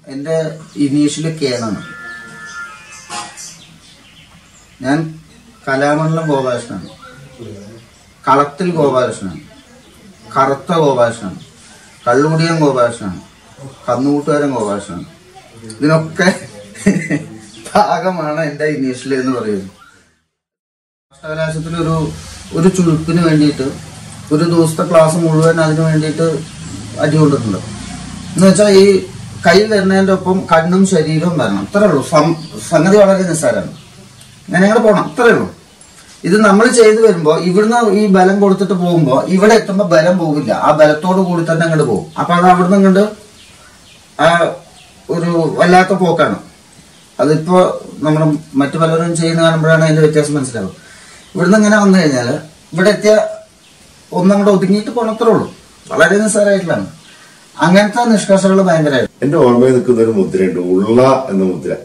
എൻ്റെ ഇനീഷ്യല് കേന്നാണ് ഞാൻ കലാമണ്ഡലം ഗോപാലകൃഷ്ണനാണ് കളത്തിൽ ഗോപാലകൃഷ്ണനാണ് കറുത്ത ഗോപാലകൃഷ്ണനാണ് കള്ളുകുടിയൻ ഗോപാലകൃഷ്ണനാണ് കന്നുകൂട്ടുകാരൻ ഗോപാലകൃഷ്ണനാണ് ഇതിനൊക്കെ ഭാഗമാണ് എൻ്റെ ഇനീഷ്യൽ എന്ന് പറയുന്നത് കലാശത്തിൽ ഒരു ഒരു ചുരുപ്പിന് വേണ്ടിയിട്ട് ഒരു ദിവസത്തെ ക്ലാസ് മുഴുവൻ അതിന് വേണ്ടിയിട്ട് അടി കൊണ്ടിട്ടുണ്ട് എന്ന് വെച്ചാൽ ഈ കൈ വരുന്നതിൻ്റെ ഒപ്പം കണ്ണും ശരീരവും വരണം അത്രേ ഉള്ളൂ സം- സംഗതി വളരെ നിസ്സാരമാണ് അങ്ങനെ അങ്ങോട്ട് പോകണം അത്രേ ഉള്ളൂ ഇത് നമ്മൾ ചെയ്തു വരുമ്പോൾ ഇവിടുന്ന് ഈ ബലം കൊടുത്തിട്ട് പോകുമ്പോൾ ഇവിടെ എത്തുമ്പോൾ ബലം പോകില്ല ആ ബലത്തോട് കൂടി തന്നെ അങ്ങോട്ട് പോകും അപ്പൊ അത് അവിടുന്ന് അങ്ങോട്ട് ആ ഒരു വല്ലാത്ത പോക്കാണ് അതിപ്പോ നമ്മൾ മറ്റു പലരും ചെയ്യുന്ന കാണുമ്പോഴാണ് അതിന്റെ വ്യത്യാസം മനസ്സിലാവും ഇവിടുന്ന് ഇങ്ങനെ വന്നു കഴിഞ്ഞാൽ ഇവിടെ എത്തിയ ഒന്നങ്ങോട്ട് ഒതുങ്ങിയിട്ട് പോണത്രേ ഉള്ളൂ വളരെ നിസ്സാരമായിട്ടുള്ളതാണ് അങ്ങനത്തെ നിഷ്കർഷകൾ ഭയങ്കരമായിട്ട് എന്റെ ഓർമ്മയിൽ നിൽക്കുന്ന ഒരു മുദ്രയുണ്ട് ഉള്ള എന്ന മുദ്ര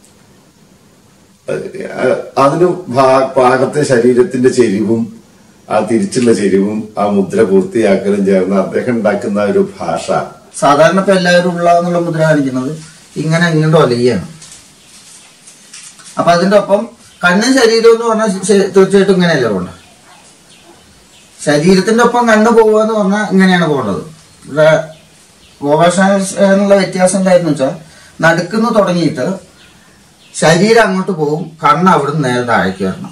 അഹ് അതിന് ഭാ- പാകത്തെ ശരീരത്തിന്റെ ചെരിവും ആ തിരിച്ചുള്ള ചെരിവും ആ മുദ്ര പൂർത്തിയാക്കലും ചേർന്ന് അദ്ദേഹം ഉണ്ടാക്കുന്ന ഒരു ഭാഷ സാധാരണ ഇപ്പൊ എല്ലാവരും ഉള്ള എന്നുള്ള മുദ്ര കാണിക്കുന്നത് ഇങ്ങനെ ഇങ്ങോട്ട് ഒലയാണ് അപ്പൊ അതിന്റെ ഒപ്പം കണ്ണും ശരീരവും എന്ന് പറഞ്ഞാൽ ശ- തീർച്ചയായിട്ടും ഇങ്ങനെയല്ലേ പോകേണ്ടത് ശരീരത്തിന്റെ ഒപ്പം കണ്ണ് പോവുക എന്ന് പറഞ്ഞാൽ ഇങ്ങനെയാണ് പോകേണ്ടത് ഇവിടെ ഗോപാഷനുള്ള വ്യത്യാസം എന്തായിരുന്നു വെച്ചാൽ നടുക്കുന്ന് തുടങ്ങിയിട്ട് ശരീരം അങ്ങോട്ട് പോകും കണ്ണ് അവിടുന്ന് നേരെ താഴേക്ക് വരണം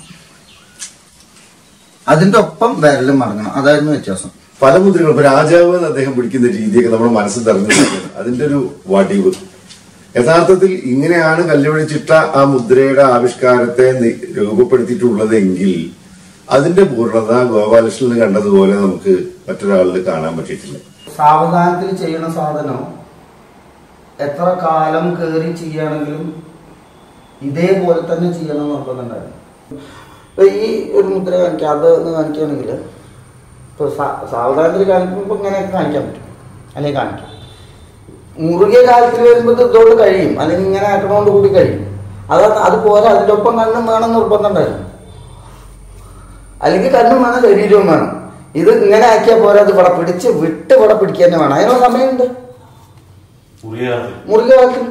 അതിന്റെ ഒപ്പം വിരലും മടങ്ങണം അതായിരുന്നു വ്യത്യാസം പല മുദ്രകളും ഇപ്പൊ രാജാവ് എന്ന് അദ്ദേഹം പിടിക്കുന്ന രീതിയൊക്കെ നമ്മുടെ മനസ്സിൽ തെരഞ്ഞു അതിന്റെ ഒരു വടിവ് യഥാർത്ഥത്തിൽ ഇങ്ങനെയാണ് കല്ലുപിടിച്ചിട്ട ആ മുദ്രയുടെ ആവിഷ്കാരത്തെ നി- രൂപപ്പെടുത്തിയിട്ടുള്ളതെങ്കിൽ അതിന്റെ പൂർണ്ണത ഗോപാലകൃഷ്ണന് കണ്ടതുപോലെ നമുക്ക് മറ്റൊരാളിൽ കാണാൻ പറ്റിയിട്ടില്ല സാവധാനത്തിൽ ചെയ്യണ സാധനം എത്ര കാലം കയറി ചെയ്യുകയാണെങ്കിലും ഇതേപോലെ തന്നെ ചെയ്യണം എന്ന് നിർബന്ധമുണ്ടായിരുന്നു ഇപ്പൊ ഈ ഒരു മുദ്ര കാണിക്കുക അത് ഒന്ന് കാണിക്കുകയാണെങ്കിൽ ഇപ്പൊ സാ- സാവധാനത്തിൽ കാണിക്കുമ്പോൾ ഇങ്ങനെയൊക്കെ കാണിക്കാൻ പറ്റും അല്ലെങ്കിൽ കാണിക്കാം മുറുകിയ കാലത്തിൽ വരുമ്പോൾ ഇത് ഇതുകൊണ്ട് കഴിയും അല്ലെങ്കിൽ ഇങ്ങനെ ആക്കണോണ്ട് കൂടി കഴിയും അത് അത് പോരാ അതിൻ്റെ ഒപ്പം കണ്ണും വേണം നിർബന്ധം ഉണ്ടായിരുന്നു അല്ലെങ്കിൽ കണ്ണും വേണം ശരീരവും വേണം ഇത് ഇങ്ങനെ ആക്കിയാൽ പോരാ അത് ഇവിടെ പിടിച്ച് വിട്ട് ഇവിടെ പിടിക്കുക തന്നെ വേണം അതിനുള്ള സമയമുണ്ട് മുറുകിയ കാലത്തിൽ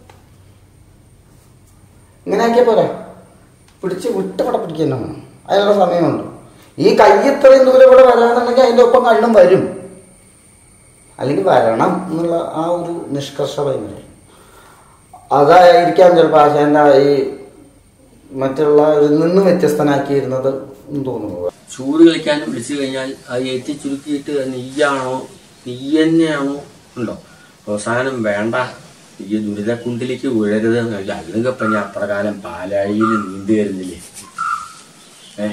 ഇങ്ങനെ ആക്കിയാൽ പോരാ പിടിച്ച് വിട്ട് ഇവിടെ പിടിക്കുക തന്നെ വേണം അതിനുള്ള സമയമുണ്ട് ഈ കൈ ഇത്രയും ദൂരം ഇവിടെ വരാന്നുണ്ടെങ്കിൽ അതിൻ്റെ ഒപ്പം കണ്ണും വരും അല്ലെങ്കിൽ വരണം എന്നുള്ള ആ ഒരു നിഷ്കർഷ ഭയങ്കര അതായിരിക്കാം ചിലപ്പോൾ ആശാന്റെ ഈ മറ്റുള്ളവരിൽ നിന്ന് വ്യത്യസ്തനാക്കിയിരുന്നത് എന്ന് തോന്നുന്നു ചൂട് കളിക്കാൻ വിളിച്ചു കഴിഞ്ഞാൽ അത് എത്തി ചുരുക്കിയിട്ട് നെയ്യാണോ നെയ്യ് തന്നെയാണോ ഉണ്ടോ അവസാനം വേണ്ട ഈ ദുരിതക്കുണ്ടിലേക്ക് വീഴരുത് എന്നല്ല അതിനൊക്കെ ഇപ്പൊ ഞാൻ അപ്രകാരം പാലാഴിയിൽ നീന്തി വരുന്നില്ലേ ഏ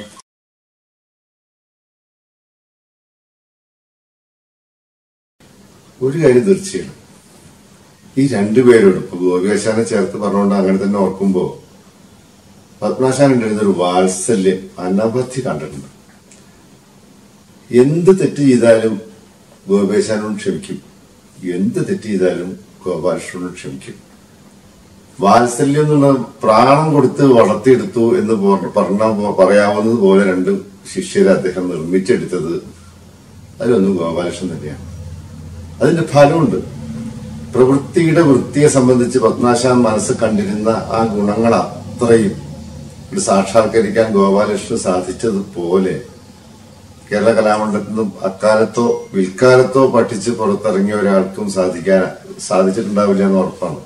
ഒരു കാര്യം തീർച്ചയാണ് ഈ രണ്ടുപേരോടും ഇപ്പൊ ഗോപികശാനെ ചേർത്ത് പറഞ്ഞുകൊണ്ട് അങ്ങനെ തന്നെ ഓർക്കുമ്പോ പത്മനാശാനുണ്ട് ഒരു വാത്സല്യം അനവധി കണ്ടിട്ടുണ്ട് എന്ത് തെറ്റ് ചെയ്താലും ഗോപേശാനോട് ക്ഷമിക്കും എന്ത് തെറ്റ് ചെയ്താലും ഗോപാലകൃഷ്ണനോട് ക്ഷമിക്കും വാത്സല്യം എന്നുള്ള പ്രാണം കൊടുത്ത് വളർത്തിയെടുത്തു എന്ന് പോ- പറഞ്ഞ പറയാവുന്നത് പോലെ രണ്ട് ശിഷ്യരെ അദ്ദേഹം നിർമ്മിച്ചെടുത്തത് അതിലൊന്നും ഗോപാലകൃഷ്ണൻ തന്നെയാണ് അതിന്റെ ഫലമുണ്ട് പ്രവൃത്തിയുടെ വൃത്തിയെ സംബന്ധിച്ച് പത്മനാശാൻ മനസ്സ് കണ്ടിരുന്ന ആ ഗുണങ്ങൾ അത്രയും ഇത് സാക്ഷാത്കരിക്കാൻ ഗോപാലകൃഷ്ണൻ സാധിച്ചതുപോലെ കേരള കലാമണ്ഡലത്തിൽ നിന്നും അക്കാലത്തോ പിൽക്കാലത്തോ പഠിച്ച് പുറത്തിറങ്ങിയ ഒരാൾക്കും സാധിക്കാൻ സാധിച്ചിട്ടുണ്ടാവില്ല എന്ന് ഉറപ്പാണ്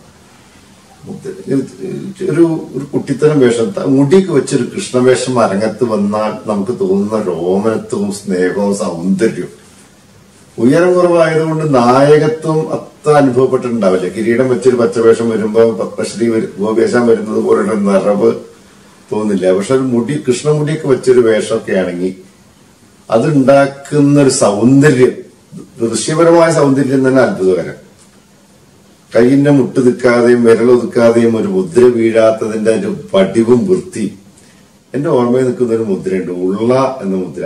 ഒരു ഒരു കുട്ടിത്തരം വേഷം ത- മുടിയൊക്കെ വെച്ചൊരു കൃഷ്ണവേഷം അരങ്ങത്ത് വന്നാൽ നമുക്ക് തോന്നുന്ന രോമനത്വവും സ്നേഹവും സൗന്ദര്യവും ഉയരം കുറവായതുകൊണ്ട് നായകത്വം അത്ര അനുഭവപ്പെട്ടിട്ടുണ്ടാവില്ല കിരീടം വെച്ചൊരു പച്ചവേഷം വരുമ്പോ പത്മശ്രീ വരു- ഗോപേശാൻ വരുന്നത് പോലുള്ള നിറവ് തോന്നില്ല പക്ഷെ ഒരു മുടി കൃഷ്ണമുടിയൊക്കെ വെച്ചൊരു വേഷമൊക്കെ ആണെങ്കിൽ അതുണ്ടാക്കുന്ന ഒരു സൗന്ദര്യം ദൃശ്യപരമായ സൗന്ദര്യം തന്നെ അത്ഭുതകരം കൈയിന്റെ മുട്ട് നിൽക്കാതെയും വിരലൊതുക്കാതെയും ഒരു മുദ്ര വീഴാത്തതിന്റെ ഒരു പടിവും വൃത്തി എന്റെ ഓർമ്മയിൽ നിൽക്കുന്ന ഒരു മുദ്രയുണ്ട് ഉള്ള എന്ന മുദ്ര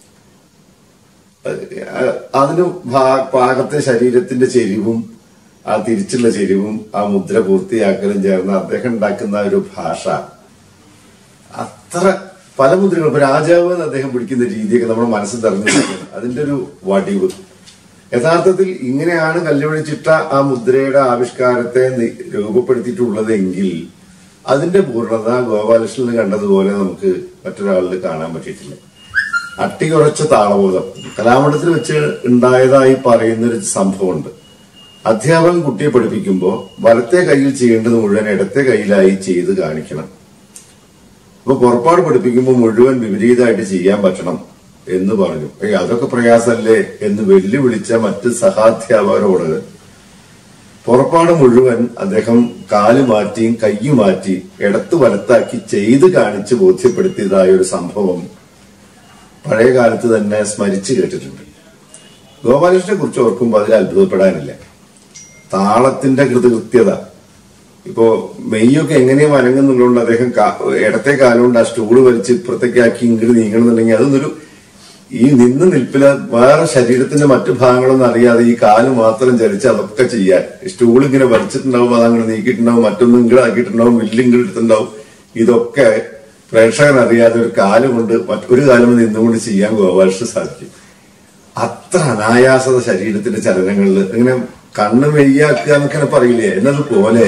അഹ് അതിന് ഭാ- പാകത്തെ ശരീരത്തിന്റെ ചെരിവും ആ തിരിച്ചുള്ള ചെരിവും ആ മുദ്ര പൂർത്തിയാക്കലും ചേർന്ന് അദ്ദേഹം ഉണ്ടാക്കുന്ന ഒരു ഭാഷ അത്ര പല മുദ്രകളും ഇപ്പൊ രാജാവ് എന്ന് അദ്ദേഹം പിടിക്കുന്ന രീതിയൊക്കെ നമ്മുടെ മനസ്സിൽ തെരഞ്ഞു അതിന്റെ ഒരു വടിവ് യഥാർത്ഥത്തിൽ ഇങ്ങനെയാണ് കല്ലുപിടിച്ചിട്ട ആ മുദ്രയുടെ ആവിഷ്കാരത്തെ നി- രൂപപ്പെടുത്തിയിട്ടുള്ളതെങ്കിൽ അതിന്റെ പൂർണ്ണത ഗോപാലകൃഷ്ണന് കണ്ടതുപോലെ നമുക്ക് മറ്റൊരാളിൽ കാണാൻ പറ്റിയിട്ടില്ല അട്ടികുറച്ച താളബോധം കലാമണ്ഡലത്തിൽ വെച്ച് ഉണ്ടായതായി പറയുന്നൊരു സംഭവമുണ്ട് അധ്യാപകൻ കുട്ടിയെ പഠിപ്പിക്കുമ്പോൾ വലത്തെ കയ്യിൽ ചെയ്യേണ്ടത് മുഴുവൻ ഇടത്തെ കയ്യിലായി ചെയ്ത് കാണിക്കണം അപ്പൊ പുറപ്പാട് പഠിപ്പിക്കുമ്പോൾ മുഴുവൻ വിപരീതമായിട്ട് ചെയ്യാൻ പറ്റണം എന്ന് പറഞ്ഞു ഏയ് അതൊക്കെ പ്രയാസമല്ലേ എന്ന് വെല്ലുവിളിച്ച മറ്റ് സഹാധ്യാപകരോട് പുറപ്പാട് മുഴുവൻ അദ്ദേഹം കാല് മാറ്റിയും കയ്യു മാറ്റി ഇടത്ത് വലത്താക്കി ചെയ്ത് കാണിച്ച് ബോധ്യപ്പെടുത്തിയതായ ഒരു സംഭവം പഴയ കാലത്ത് തന്നെ സ്മരിച്ചു കേട്ടിട്ടുണ്ട് ഗോപാലകൃഷ്ണനെ കുറിച്ച് ഓർക്കുമ്പോൾ അതിൽ അത്ഭുതപ്പെടാനില്ല താളത്തിന്റെ കൃതകൃത്യത ഇപ്പോ മെയ്യൊക്കെ എങ്ങനെയും അനങ്ങുന്നുള്ളതുകൊണ്ട് അദ്ദേഹം കാ- ഇടത്തെ കാലുകൊണ്ട് ആ സ്റ്റൂള് വലിച്ച് ഇപ്പുറത്തേക്കാക്കി ഇങ്ങോട്ട് നീങ്ങണമെന്നുണ്ടെങ്കിൽ അതൊന്നൊരു ഈ നിന്ന് നിൽപ്പില് വേറെ ശരീരത്തിന്റെ മറ്റു ഭാഗങ്ങളൊന്നും അറിയാതെ ഈ കാല് മാത്രം ചലിച്ച് അതൊക്കെ ചെയ്യാൻ സ്റ്റൂൾ ഇങ്ങനെ വലിച്ചിട്ടുണ്ടാവും അതങ്ങനെ നീക്കിയിട്ടുണ്ടാവും മറ്റൊന്നും ഇങ്ങോട്ട് ആക്കിയിട്ടുണ്ടാവും വില്ല് ഇങ്ങോട്ട് എടുത്തിട്ടുണ്ടാവും ഇതൊക്കെ പ്രേക്ഷകൻ അറിയാതെ ഒരു കാല് കൊണ്ട് മറ്റൊരു കാലം നിന്നുകൊണ്ട് ചെയ്യാൻ ഗോപാലകൃഷ്ണന് സാധിക്കും അത്ര അനായാസത ശരീരത്തിന്റെ ചലനങ്ങളിൽ ഇങ്ങനെ കണ്ണ് വെയ്യാക്കുക എന്നൊക്കെ പറയില്ലേ എന്നതുപോലെ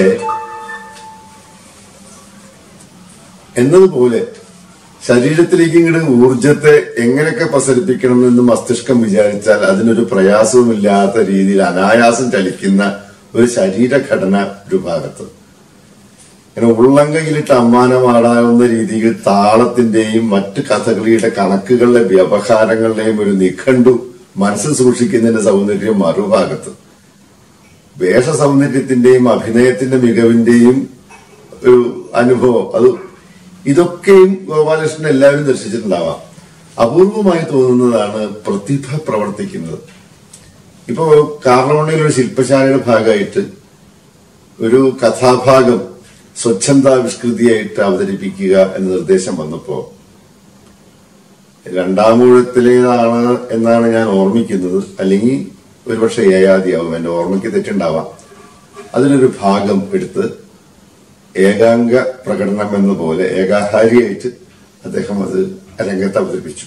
എന്നതുപോലെ ശരീരത്തിലേക്ക് ഇങ്ങോട്ട് ഊർജത്തെ എങ്ങനെയൊക്കെ പ്രസരിപ്പിക്കണം എന്ന് മസ്തിഷ്കം വിചാരിച്ചാൽ അതിനൊരു പ്രയാസവുമില്ലാത്ത രീതിയിൽ അനായാസം ചലിക്കുന്ന ഒരു ശരീരഘടന ഒരു ഭാഗത്ത് ഇങ്ങനെ ഉള്ളങ്കയിലിട്ട് അമ്മാനമാടാവുന്ന രീതിയിൽ താളത്തിന്റെയും മറ്റ് കഥകളിയുടെ കണക്കുകളുടെ വ്യവഹാരങ്ങളുടെയും ഒരു നിഘണ്ടു മനസ്സിൽ സൂക്ഷിക്കുന്നതിന്റെ സൗന്ദര്യം മറുഭാഗത്ത് വേഷ സൗന്ദര്യത്തിന്റെയും അഭിനയത്തിന്റെ മികവിന്റെയും ഒരു അനുഭവം അത് ഇതൊക്കെയും ഗോപാലകൃഷ്ണൻ എല്ലാവരും ദർശിച്ചിട്ടുണ്ടാവാം അപൂർവമായി തോന്നുന്നതാണ് പ്രതിഭ പ്രവർത്തിക്കുന്നത് ഇപ്പോ കാർണവണ്ണയിൽ ഒരു ശില്പശാലയുടെ ഭാഗമായിട്ട് ഒരു കഥാഭാഗം സ്വച്ഛന്താവിഷ്കൃതിയായിട്ട് അവതരിപ്പിക്കുക എന്ന നിർദ്ദേശം വന്നപ്പോ രണ്ടാമൂഴത്തിലേതാണ് എന്നാണ് ഞാൻ ഓർമ്മിക്കുന്നത് അല്ലെങ്കിൽ ഒരുപക്ഷെ ഏയാദിയാവും എന്റെ ഓർമ്മയ്ക്ക് തെറ്റുണ്ടാവാം അതിലൊരു ഭാഗം എടുത്ത് ഏകാംഗ പ്രകടനം എന്ന പോലെ ഏകാഹാരിയായിട്ട് അദ്ദേഹം അത് രംഗത്ത് അവതരിപ്പിച്ചു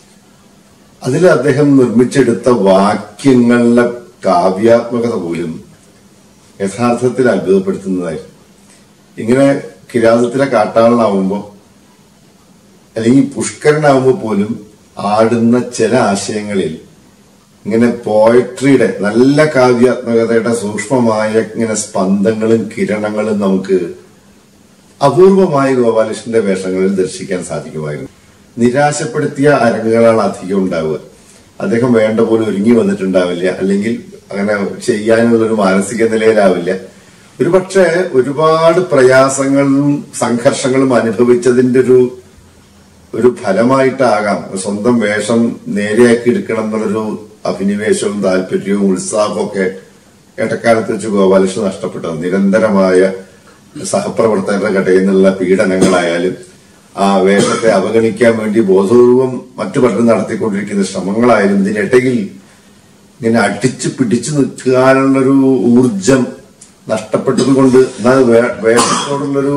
അതിൽ അദ്ദേഹം നിർമ്മിച്ചെടുത്ത വാക്യങ്ങളുടെ കാവ്യാത്മകത പോലും യഥാർത്ഥത്തിൽ അത്ഭുതപ്പെടുത്തുന്നതായിരുന്നു ഇങ്ങനെ കിരാതത്തിലെ കാട്ടാളനാവുമ്പോ അല്ലെങ്കിൽ പുഷ്കരനാവുമ്പോ പോലും ആടുന്ന ചില ആശയങ്ങളിൽ ഇങ്ങനെ പോയട്രിയുടെ നല്ല കാവ്യാത്മകതയുടെ സൂക്ഷ്മമായ ഇങ്ങനെ സ്പന്ദങ്ങളും കിരണങ്ങളും നമുക്ക് അപൂർവമായ ഗോപാലകൃഷ്ണന്റെ വേഷങ്ങളിൽ ദർശിക്കാൻ സാധിക്കുമായിരുന്നു നിരാശപ്പെടുത്തിയ അരങ്ങുകളാണ് അധികം ഉണ്ടാവുക അദ്ദേഹം വേണ്ട പോലെ ഒരുങ്ങി വന്നിട്ടുണ്ടാവില്ല അല്ലെങ്കിൽ അങ്ങനെ ചെയ്യാനുള്ള ഒരു മാനസിക നിലയിലാവില്ല ഒരുപക്ഷെ ഒരുപാട് പ്രയാസങ്ങളും സംഘർഷങ്ങളും അനുഭവിച്ചതിന്റെ ഒരു ഒരു ഫലമായിട്ടാകാം സ്വന്തം വേഷം നേരെയാക്കി എടുക്കണം എന്നുള്ളൊരു അഭിനിവേശവും താല്പര്യവും ഉത്സാഹവും ഒക്കെ ഇടക്കാലത്ത് വെച്ച് ഗോപാലകൃഷ്ണൻ നഷ്ടപ്പെട്ടത് നിരന്തരമായ സഹപ്രവർത്തകരുടെ കടയിൽ നിന്നുള്ള പീഡനങ്ങളായാലും ആ വേഷത്തെ അവഗണിക്കാൻ വേണ്ടി ബോധപൂർവം മറ്റു പലരും നടത്തിക്കൊണ്ടിരിക്കുന്ന ശ്രമങ്ങളായാലും ഇതിനിടയിൽ ഇങ്ങനെ അടിച്ചു പിടിച്ചു നിൽക്കാനുള്ളൊരു ഊർജം നഷ്ടപ്പെട്ടത് കൊണ്ട് എന്നാൽ വേ- വേഷത്തോടുള്ളൊരു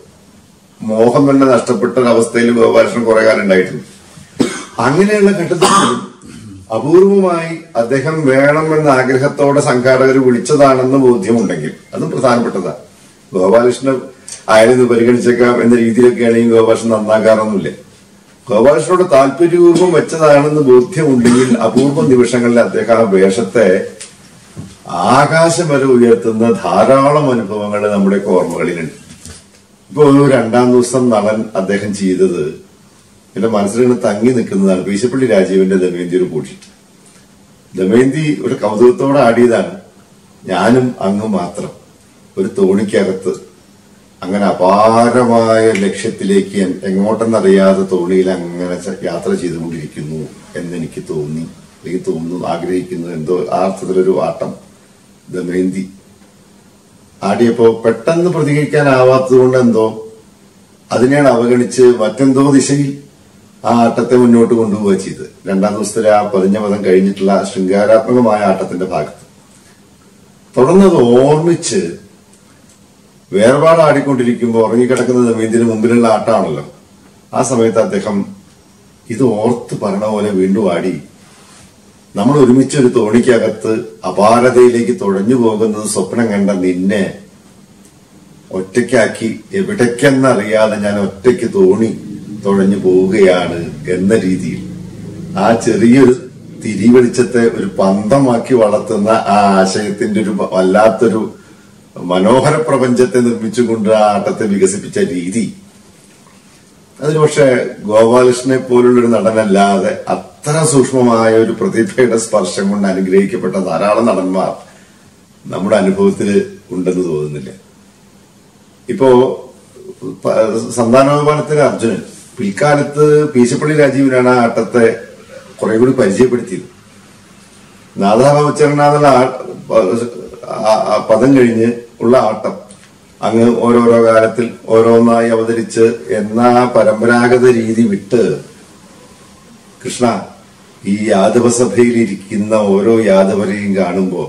മോഹം തന്നെ നഷ്ടപ്പെട്ട ഒരവസ്ഥയിൽ ഗോപാലകൃഷ്ണൻ കുറെ കാലം ഉണ്ടായിട്ടുണ്ട് അങ്ങനെയുള്ള ഘട്ടത്തിൽ പോലും അപൂർവമായി അദ്ദേഹം വേണമെന്ന ആഗ്രഹത്തോടെ സംഘാടകർ വിളിച്ചതാണെന്ന് ബോധ്യമുണ്ടെങ്കിൽ അതും പ്രധാനപ്പെട്ടതാണ് ഗോപാലകൃഷ്ണൻ അയാളിന്ന് പരിഗണിച്ചേക്കാം എന്ന രീതിയിലൊക്കെ ആണെങ്കിൽ ഗോപാലകൃഷ്ണൻ നന്നാക്കാറൊന്നുമില്ല ഗോപാലകൃഷ്ണനോട് താല്പര്യപൂർവ്വം വെച്ചതാണെന്ന് ബോധ്യമുണ്ടെങ്കിൽ അപൂർവ നിമിഷങ്ങളിൽ അദ്ദേഹം ആ വേഷത്തെ ആകാശം വരെ ഉയർത്തുന്ന ധാരാളം അനുഭവങ്ങൾ നമ്മുടെ ഓർമ്മകളിലുണ്ട് ഇപ്പൊ ഒരു രണ്ടാം ദിവസം നടൻ അദ്ദേഹം ചെയ്തത് എന്റെ മനസ്സിലിങ്ങനെ തങ്ങി നിൽക്കുന്നതാണ് പീശപ്പള്ളി രാജീവിന്റെ ദമയന്തി ഒരു കൂട്ടിട്ട് ദമയന്തി ഒരു കൗതുകത്തോടെ ആടിയതാണ് ഞാനും അങ്ങ് മാത്രം ഒരു തോണിക്കകത്ത് അങ്ങനെ അപാരമായ ലക്ഷ്യത്തിലേക്ക് എൻ- എങ്ങോട്ടെന്നറിയാതെ തോണിയിൽ അങ്ങനെ ച- യാത്ര ചെയ്തുകൊണ്ടിരിക്കുന്നു എന്നെനിക്ക് തോന്നി എനിക്ക് തോന്നുന്നു ആഗ്രഹിക്കുന്നു എന്തോ ആ അർത്ഥത്തിലൊരു ആട്ടം ദമയന്തി ആടിയപ്പോ പെട്ടെന്ന് പ്രതികരിക്കാനാവാത്തത് കൊണ്ട് എന്തോ അതിനെയാണ് അവഗണിച്ച് മറ്റെന്തോ ദിശയിൽ ആ ആട്ടത്തെ മുന്നോട്ട് കൊണ്ടുപോവുക ചെയ്ത് രണ്ടാം ദിവസത്തിലെ ആ പതിഞ്ഞ പദം കഴിഞ്ഞിട്ടുള്ള ആ ശൃംഗാരാത്മകമായ ആട്ടത്തിന്റെ ഭാഗത്ത് തുടർന്ന് അത് ഓർമ്മിച്ച് വേർപാട് ആടിക്കൊണ്ടിരിക്കുമ്പോൾ ഉറങ്ങിക്കിടക്കുന്ന ദമയന്തിന് മുമ്പിലുള്ള ആട്ടാണല്ലോ ആ സമയത്ത് അദ്ദേഹം ഇത് ഓർത്ത് പറഞ്ഞ പോലെ വീണ്ടും ആടി നമ്മൾ ഒരുമിച്ച് ഒരു തോണിക്കകത്ത് അപാരതയിലേക്ക് തുഴഞ്ഞു പോകുന്നത് സ്വപ്നം കണ്ട നിന്നെ ഒറ്റയ്ക്കാക്കി എവിടേക്കെന്നറിയാതെ ഞാൻ ഒറ്റയ്ക്ക് തോണി തുഴഞ്ഞു പോവുകയാണ് എന്ന രീതിയിൽ ആ ചെറിയൊരു തിരിവെളിച്ചത്തെ ഒരു പന്തമാക്കി വളർത്തുന്ന ആ ആശയത്തിന്റെ ഒരു വല്ലാത്തൊരു മനോഹര പ്രപഞ്ചത്തെ നിർമ്മിച്ചുകൊണ്ട് ആ ആട്ടത്തെ വികസിപ്പിച്ച രീതി അതിന് പക്ഷെ ഗോപാലകൃഷ്ണനെ പോലുള്ളൊരു നടനല്ലാതെ അത്ര സൂക്ഷ്മമായ ഒരു പ്രതിഭയുടെ സ്പർശം കൊണ്ട് അനുഗ്രഹിക്കപ്പെട്ട ധാരാളം നടന്മാർ നമ്മുടെ അനുഭവത്തിൽ ഉണ്ടെന്ന് തോന്നുന്നില്ല ഇപ്പോ പ- സന്താനോപാനത്തിന് അർജുനൻ പിൽക്കാലത്ത് പീശപ്പള്ളി രാജീവിനാണ് ആ ആട്ടത്തെ കുറെ കൂടി പരിചയപ്പെടുത്തിയത് നാദാഭവച്ചരണാഥുള്ള പദം കഴിഞ്ഞ് ഉള്ള ആട്ടം അങ്ങ് ഓരോരോ കാലത്തിൽ ഓരോന്നായി അവതരിച്ച് എന്ന ആ പരമ്പരാഗത രീതി വിട്ട് കൃഷ്ണ ഈ യാദവസഭയിൽ ഇരിക്കുന്ന ഓരോ യാദവരെയും കാണുമ്പോ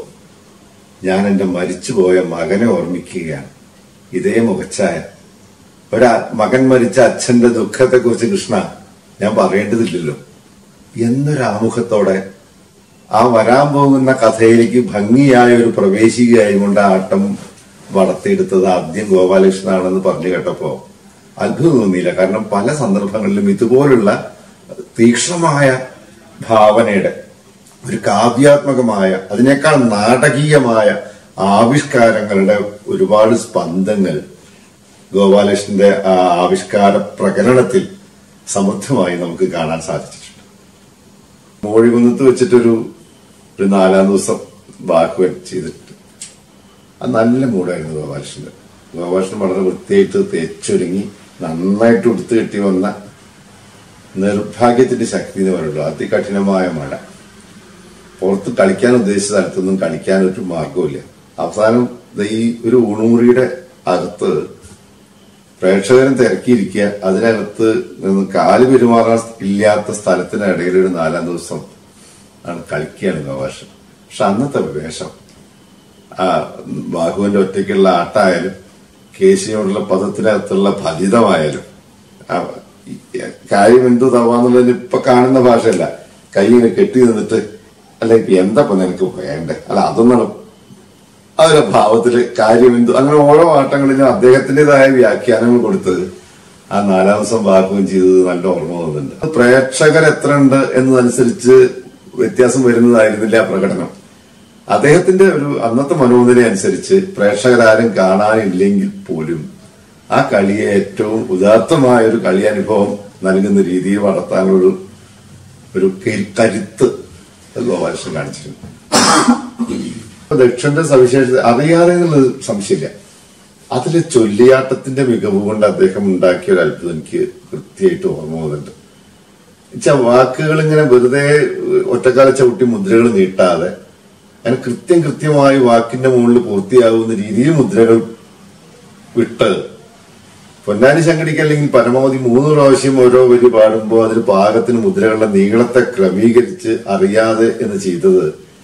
ഞാൻ എന്റെ മരിച്ചുപോയ മകനെ ഓർമ്മിക്കുകയാണ് ഇതേ മുഖച്ഛായ ഒരാ മകൻ മരിച്ച അച്ഛന്റെ ദുഃഖത്തെക്കുറിച്ച് കൃഷ്ണ ഞാൻ പറയേണ്ടതില്ലല്ലോ എന്നൊരാമുഖത്തോടെ ആ വരാൻ പോകുന്ന കഥയിലേക്ക് ഭംഗിയായ ഒരു പ്രവേശികയായി കൊണ്ട് ആ ആട്ടം വളർത്തിയെടുത്തത് ആദ്യം ഗോപാലകൃഷ്ണനാണെന്ന് പറഞ്ഞു കേട്ടപ്പോ അത്ഭുതം തോന്നിയില്ല കാരണം പല സന്ദർഭങ്ങളിലും ഇതുപോലുള്ള തീക്ഷ്ണമായ ഭാവനയുടെ ഒരു കാവ്യാത്മകമായ അതിനേക്കാൾ നാടകീയമായ ആവിഷ്കാരങ്ങളുടെ ഒരുപാട് സ്പന്ദങ്ങൾ ഗോപാലകൃഷ്ണന്റെ ആ ആവിഷ്കാര പ്രകടനത്തിൽ സമൃദ്ധമായി നമുക്ക് കാണാൻ സാധിച്ചിട്ടുണ്ട് മോഴികുന്നത്ത് വെച്ചിട്ടൊരു ഒരു നാലാം ദിവസം ബാക്ക് ചെയ്തിട്ട് അത് നല്ല മൂടായിരുന്നു ഗോപാലകൃഷ്ണന്റെ ഗോപാലകൃഷ്ണൻ വളരെ വൃത്തിയായിട്ട് തേച്ചൊരുങ്ങി നന്നായിട്ട് ഉടുത്തു കെട്ടി വന്ന നിർഭാഗ്യത്തിന്റെ ശക്തി എന്ന് പറയുള്ളൂ അതികഠിനമായ മഴ പുറത്ത് കളിക്കാൻ ഉദ്ദേശിച്ച സ്ഥലത്തൊന്നും കളിക്കാൻ ഒരു മാർഗമില്ല അവസാനം ദേ ഈ ഒരു ഊണുമുറിയുടെ അകത്ത് പ്രേക്ഷകരും തിരക്കിയിരിക്കുക അതിനകത്ത് നിന്ന് കാല് പെരുമാറാൻ ഇല്ലാത്ത സ്ഥലത്തിനിടയിൽ ഒരു നാലാം ദിവസം ആണ് കളിക്കുകയാണ് ഗവാഷൻ പക്ഷെ അന്നത്തെ വേഷം ആ ബാഹുവിന്റെ ഒറ്റയ്ക്കുള്ള ആട്ടായാലും കേശിയോടുള്ള പദത്തിനകത്തുള്ള ഫലിതമായാലും ആ, ഈ കാര്യം എന്തു തവാന്നുള്ളതിന് ഇപ്പൊ കാണുന്ന ഭാഷയല്ല കൈ ഇങ്ങനെ കെട്ടി നിന്നിട്ട് അല്ല ഇപ്പൊ എന്താ ഇപ്പൊ നിനക്ക് വേണ്ടേ അല്ല അതൊന്നാണ് ആ ഒരു ഭാവത്തില് കാര്യം എന്തു അങ്ങനെ ഓരോ ആട്ടങ്ങളിലും അദ്ദേഹത്തിന്റേതായ വ്യാഖ്യാനങ്ങൾ കൊടുത്ത് ആ നാലാം ദിവസം ബാക്കുകയും ചെയ്തത് നല്ല ഓർമ്മ തോന്നുന്നുണ്ട് പ്രേക്ഷകർ എത്ര ഉണ്ട് എന്നതനുസരിച്ച് വ്യത്യാസം വരുന്നതായിരുന്നില്ല ആ പ്രകടനം അദ്ദേഹത്തിന്റെ ഒരു അന്നത്തെ മനോനില അനുസരിച്ച് പ്രേക്ഷകരാരും കാണാനില്ലെങ്കിൽ പോലും ആ കളിയെ ഏറ്റവും ഉദാത്തമായ ഒരു കളി അനുഭവം നൽകുന്ന രീതിയിൽ വളർത്താനുള്ള ഒരു കരു- കരുത്ത് ഗോപാലകൃഷ്ണൻ കാണിച്ചിട്ടുണ്ട് അപ്പൊ ദക്ഷന്റെ സവിശേഷത അറിയാതെ എന്നുള്ളത് സംശയമില്ല അതിലെ ചൊല്ലിയാട്ടത്തിന്റെ മികവ് കൊണ്ട് അദ്ദേഹം ഉണ്ടാക്കിയ ഒരു അത്ഭുതം എനിക്ക് കൃത്യമായിട്ട് ഓർമ്മ പോകുന്നുണ്ട് വെച്ചാ വാക്കുകൾ ഇങ്ങനെ വെറുതെ ഒറ്റക്കാല ചവിട്ടി മുദ്രകൾ നീട്ടാതെ അങ്ങനെ കൃത്യം കൃത്യമായി വാക്കിന്റെ മുകളിൽ പൂർത്തിയാകുന്ന രീതിയിൽ മുദ്രകൾ വിട്ട് പൊന്നാനി ശങ്കടിക്ക് അല്ലെങ്കിൽ പരമാവധി മൂന്ന് പ്രാവശ്യം ഓരോ വരി പാടുമ്പോൾ അതിന് പാകത്തിന് മുദ്രകളുടെ നീളത്തെ ക്രമീകരിച്ച് അറിയാതെ എന്ന് ചെയ്തത്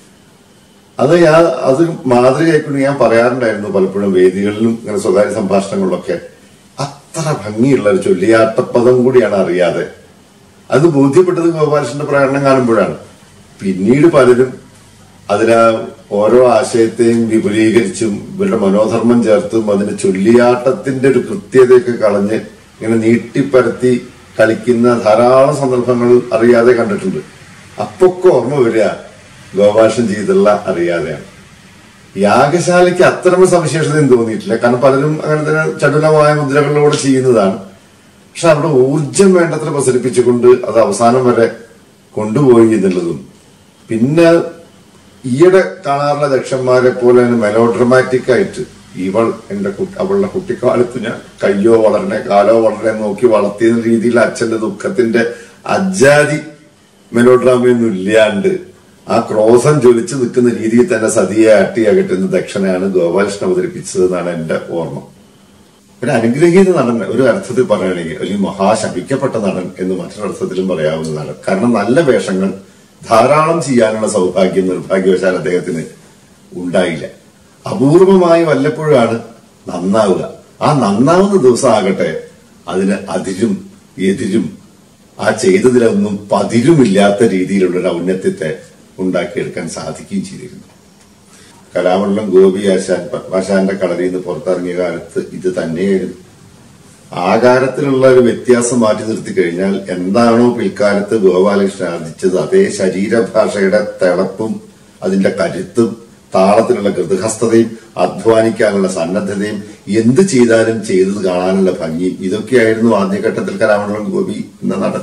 അത് ഞാൻ അത് മാതൃകയായിക്കൊണ്ട് ഞാൻ പറയാറുണ്ടായിരുന്നു പലപ്പോഴും വേദികളിലും ഇങ്ങനെ സ്വകാര്യ സംഭാഷണങ്ങളിലൊക്കെ അത്ര ഭംഗിയുള്ള ഒരു ചൊല്ലിയാട്ടപ്പദം കൂടിയാണ് അറിയാതെ അത് ബോധ്യപ്പെട്ടത് ഗോപാലകൃഷ്ണന്റെ പ്രകടനം കാണുമ്പോഴാണ് പിന്നീട് പലരും അതിന് ഓരോ ആശയത്തെയും വിപുലീകരിച്ചും ഇവരുടെ മനോധർമ്മം ചേർത്തും അതിന് ചൊല്ലിയാട്ടത്തിന്റെ ഒരു കൃത്യതയൊക്കെ കളഞ്ഞ് ഇങ്ങനെ നീട്ടിപ്പരത്തി കളിക്കുന്ന ധാരാളം സന്ദർഭങ്ങൾ അറിയാതെ കണ്ടിട്ടുണ്ട് അപ്പൊക്കെ ഓർമ്മ വരിക ഗോപാലകൃഷ്ണൻ ചെയ്തുള്ള അറിയാതെയാണ് യാഗശാലയ്ക്ക് അത്തരം സവിശേഷതയും തോന്നിയിട്ടില്ല കാരണം പലരും അങ്ങനെ തന്നെ ചടുലമായ മുദ്രകളിലൂടെ ചെയ്യുന്നതാണ് പക്ഷെ അവിടെ ഊർജം വേണ്ടത്ര പ്രസരിപ്പിച്ചുകൊണ്ട് അത് അവസാനം വരെ കൊണ്ടുപോയി എന്നുള്ളതും പിന്നെ ഈയിടെ കാണാറുള്ള ദക്ഷന്മാരെ പോലെ മെലോഡ്രമാറ്റിക് ആയിട്ട് ഇവൾ എന്റെ കുട്ടി അവളുടെ കുട്ടിക്കാലത്ത് ഞാൻ കയ്യോ വളരണേ കാലോ വളരണേ നോക്കി വളർത്തിയ രീതിയിൽ അച്ഛന്റെ ദുഃഖത്തിന്റെ അജാതി മെലോഡ്രാമയൊന്നും ഇല്ലാണ്ട് ആ ക്രോസം ജ്വലിച്ചു നിൽക്കുന്ന രീതിയിൽ തന്നെ സതിയെ അട്ടിയാകട്ടുന്ന ദക്ഷനെയാണ് ഗോപാലകൃഷ്ണൻ അവതരിപ്പിച്ചതെന്നാണ് എന്റെ ഓർമ്മ ഒരു അനുഗ്രഹീത നടൻ ഒരു അർത്ഥത്തിൽ പറയുകയാണെങ്കിൽ അല്ലെങ്കിൽ മഹാശപിക്കപ്പെട്ട നടൻ എന്ന് മറ്റൊരർത്ഥത്തിലും പറയാവുന്നതാണ് കാരണം നല്ല വേഷങ്ങൾ ധാരാളം ചെയ്യാനുള്ള സൗഭാഗ്യം നിർഭാഗ്യവശാൽ അദ്ദേഹത്തിന് ഉണ്ടായില്ല അപൂർവമായി വല്ലപ്പോഴാണ് നന്നാവുക ആ നന്നാവുന്ന ദിവസം ആകട്ടെ അതിന് അതിരും എതിരും ആ ചെയ്തതിലൊന്നും പതിരുമില്ലാത്ത രീതിയിലുള്ള ഒരു ഔന്നത്യത്തെ ഉണ്ടാക്കിയെടുക്കാൻ സാധിക്കുകയും ചെയ്തിരുന്നു കലാമണ്ഡലം ഗോപി ആശാൻ പത്മാശാന്റെ കളരിയിൽ നിന്ന് പുറത്തിറങ്ങിയ കാലത്ത് ഇത് തന്നെയായിരുന്നു ആകാരത്തിലുള്ള ഒരു വ്യത്യാസം മാറ്റി നിർത്തി കഴിഞ്ഞാൽ എന്താണോ പിൽക്കാലത്ത് ഗോപാലകൃഷ്ണൻ ആർജിച്ചത് അതേ ശരീരഭാഷയുടെ തിളപ്പും അതിന്റെ കരുത്തും താളത്തിലുള്ള കൃതഹസ്തതയും അധ്വാനിക്കാനുള്ള സന്നദ്ധതയും എന്ത് ചെയ്താലും ചെയ്തത് കാണാനുള്ള ഭംഗിയും ഇതൊക്കെയായിരുന്നു ആദ്യഘട്ടത്തിൽ കലാമണ്ഡലം ഗോപി എന്ന നടൻ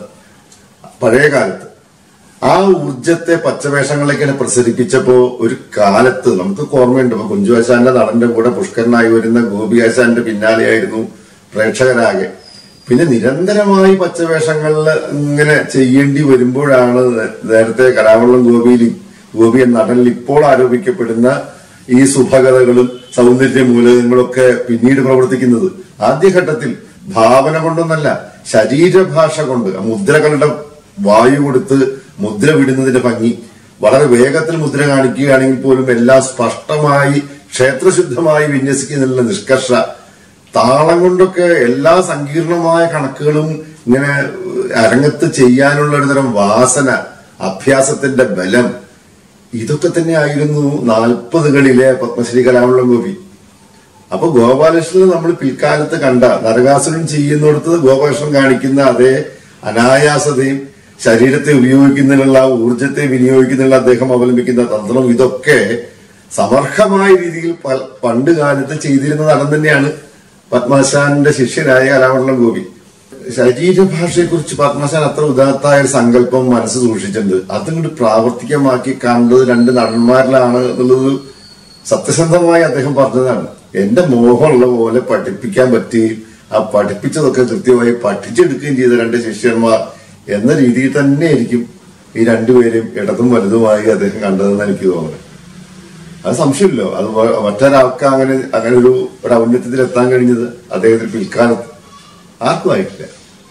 പഴയ കാലത്ത് ആ ഊർജത്തെ പച്ചവേഷങ്ങളിലേക്ക് പ്രസരിപ്പിച്ചപ്പോ ഒരു കാലത്ത് നമുക്ക് ഓർമ്മയുണ്ട് ഇപ്പൊ കുഞ്ചുവാശാന്റെ നടന്റെ കൂടെ പുഷ്കരനായി വരുന്ന ഗോപിയാശാന്റെ പിന്നാലെയായിരുന്നു പ്രേക്ഷകരാകെ പിന്നെ നിരന്തരമായി പച്ചവേഷങ്ങളിൽ ഇങ്ങനെ ചെയ്യേണ്ടി വരുമ്പോഴാണ് നേരത്തെ കലാവള്ളം ഗോപിയിൽ ഗോപി എന്ന നടനിൽ ഇപ്പോൾ ആരോപിക്കപ്പെടുന്ന ഈ സുഭകതകളും സൗന്ദര്യ മൂലകങ്ങളൊക്കെ പിന്നീട് പ്രവർത്തിക്കുന്നത് ആദ്യഘട്ടത്തിൽ ഭാവന കൊണ്ടൊന്നല്ല ശരീരഭാഷ കൊണ്ട് ആ മുദ്രകളുടെ വായു കൊടുത്ത് മുദ്ര വിടുന്നതിന്റെ ഭംഗി വളരെ വേഗത്തിൽ മുദ്ര കാണിക്കുകയാണെങ്കിൽ പോലും എല്ലാം സ്പഷ്ടമായി ക്ഷേത്രശുദ്ധമായി വിന്യസിക്കുന്നതിനുള്ള നിഷ്കർഷ താളം കൊണ്ടൊക്കെ എല്ലാ സങ്കീർണമായ കണക്കുകളും ഇങ്ങനെ അരങ്ങത്ത് ചെയ്യാനുള്ള ഒരു തരം വാസന അഭ്യാസത്തിന്റെ ബലം ഇതൊക്കെ തന്നെ ആയിരുന്നു നാൽപ്പതുകളിലെ പത്മശ്രീ കലാമണ്ഡലം ഗോപി അപ്പൊ ഗോപാലകൃഷ്ണൻ നമ്മൾ പിൽക്കാലത്ത് കണ്ട നരകാസുരൻ ചെയ്യുന്നിടത്ത് ഗോപാലകൃഷ്ണൻ കാണിക്കുന്ന അതേ അനായാസതയും ശരീരത്തെ ഉപയോഗിക്കുന്നതിനുള്ള ഊർജത്തെ വിനിയോഗിക്കുന്നതിനുള്ള അദ്ദേഹം അവലംബിക്കുന്ന തന്ത്രം ഇതൊക്കെ സമർഹമായ രീതിയിൽ പ- പണ്ട് കാലത്ത് ചെയ്തിരുന്ന നടൻ തന്നെയാണ് പത്മാശാന്റെ ശിഷ്യനായ കലാമണ്ഡലം ഗോപി ശരീരഭാഷയെക്കുറിച്ച് പത്മശാൻ അത്ര ഉദാത്തായ ഒരു സങ്കല്പം മനസ്സ് സൂക്ഷിച്ചിട്ടുണ്ട് അതിങ്ങോട്ട് പ്രാവർത്തികമാക്കി കണ്ടത് രണ്ട് നടന്മാരിലാണ് എന്നുള്ളത് സത്യസന്ധമായി അദ്ദേഹം പറഞ്ഞതാണ് എന്റെ മോഹമുള്ള പോലെ പഠിപ്പിക്കാൻ പറ്റുകയും ആ പഠിപ്പിച്ചതൊക്കെ കൃത്യമായി പഠിച്ചെടുക്കുകയും ചെയ്ത രണ്ട് ശിഷ്യന്മാർ എന്ന രീതിയിൽ തന്നെ ആയിരിക്കും ഈ രണ്ടുപേരും ഇടതും വലുതുമായി അദ്ദേഹം കണ്ടതെന്ന് എനിക്ക് തോന്നുന്നത് അത് സംശയമില്ലോ അത് വ- മറ്റൊരാൾക്ക് അങ്ങനെ അങ്ങനെ ഒരു ഒരു ഔന്നത്യത്തിൽ എത്താൻ കഴിഞ്ഞത് അദ്ദേഹത്തിന് പിൽക്കാലത്ത് ആർക്കും ആയിട്ടില്ല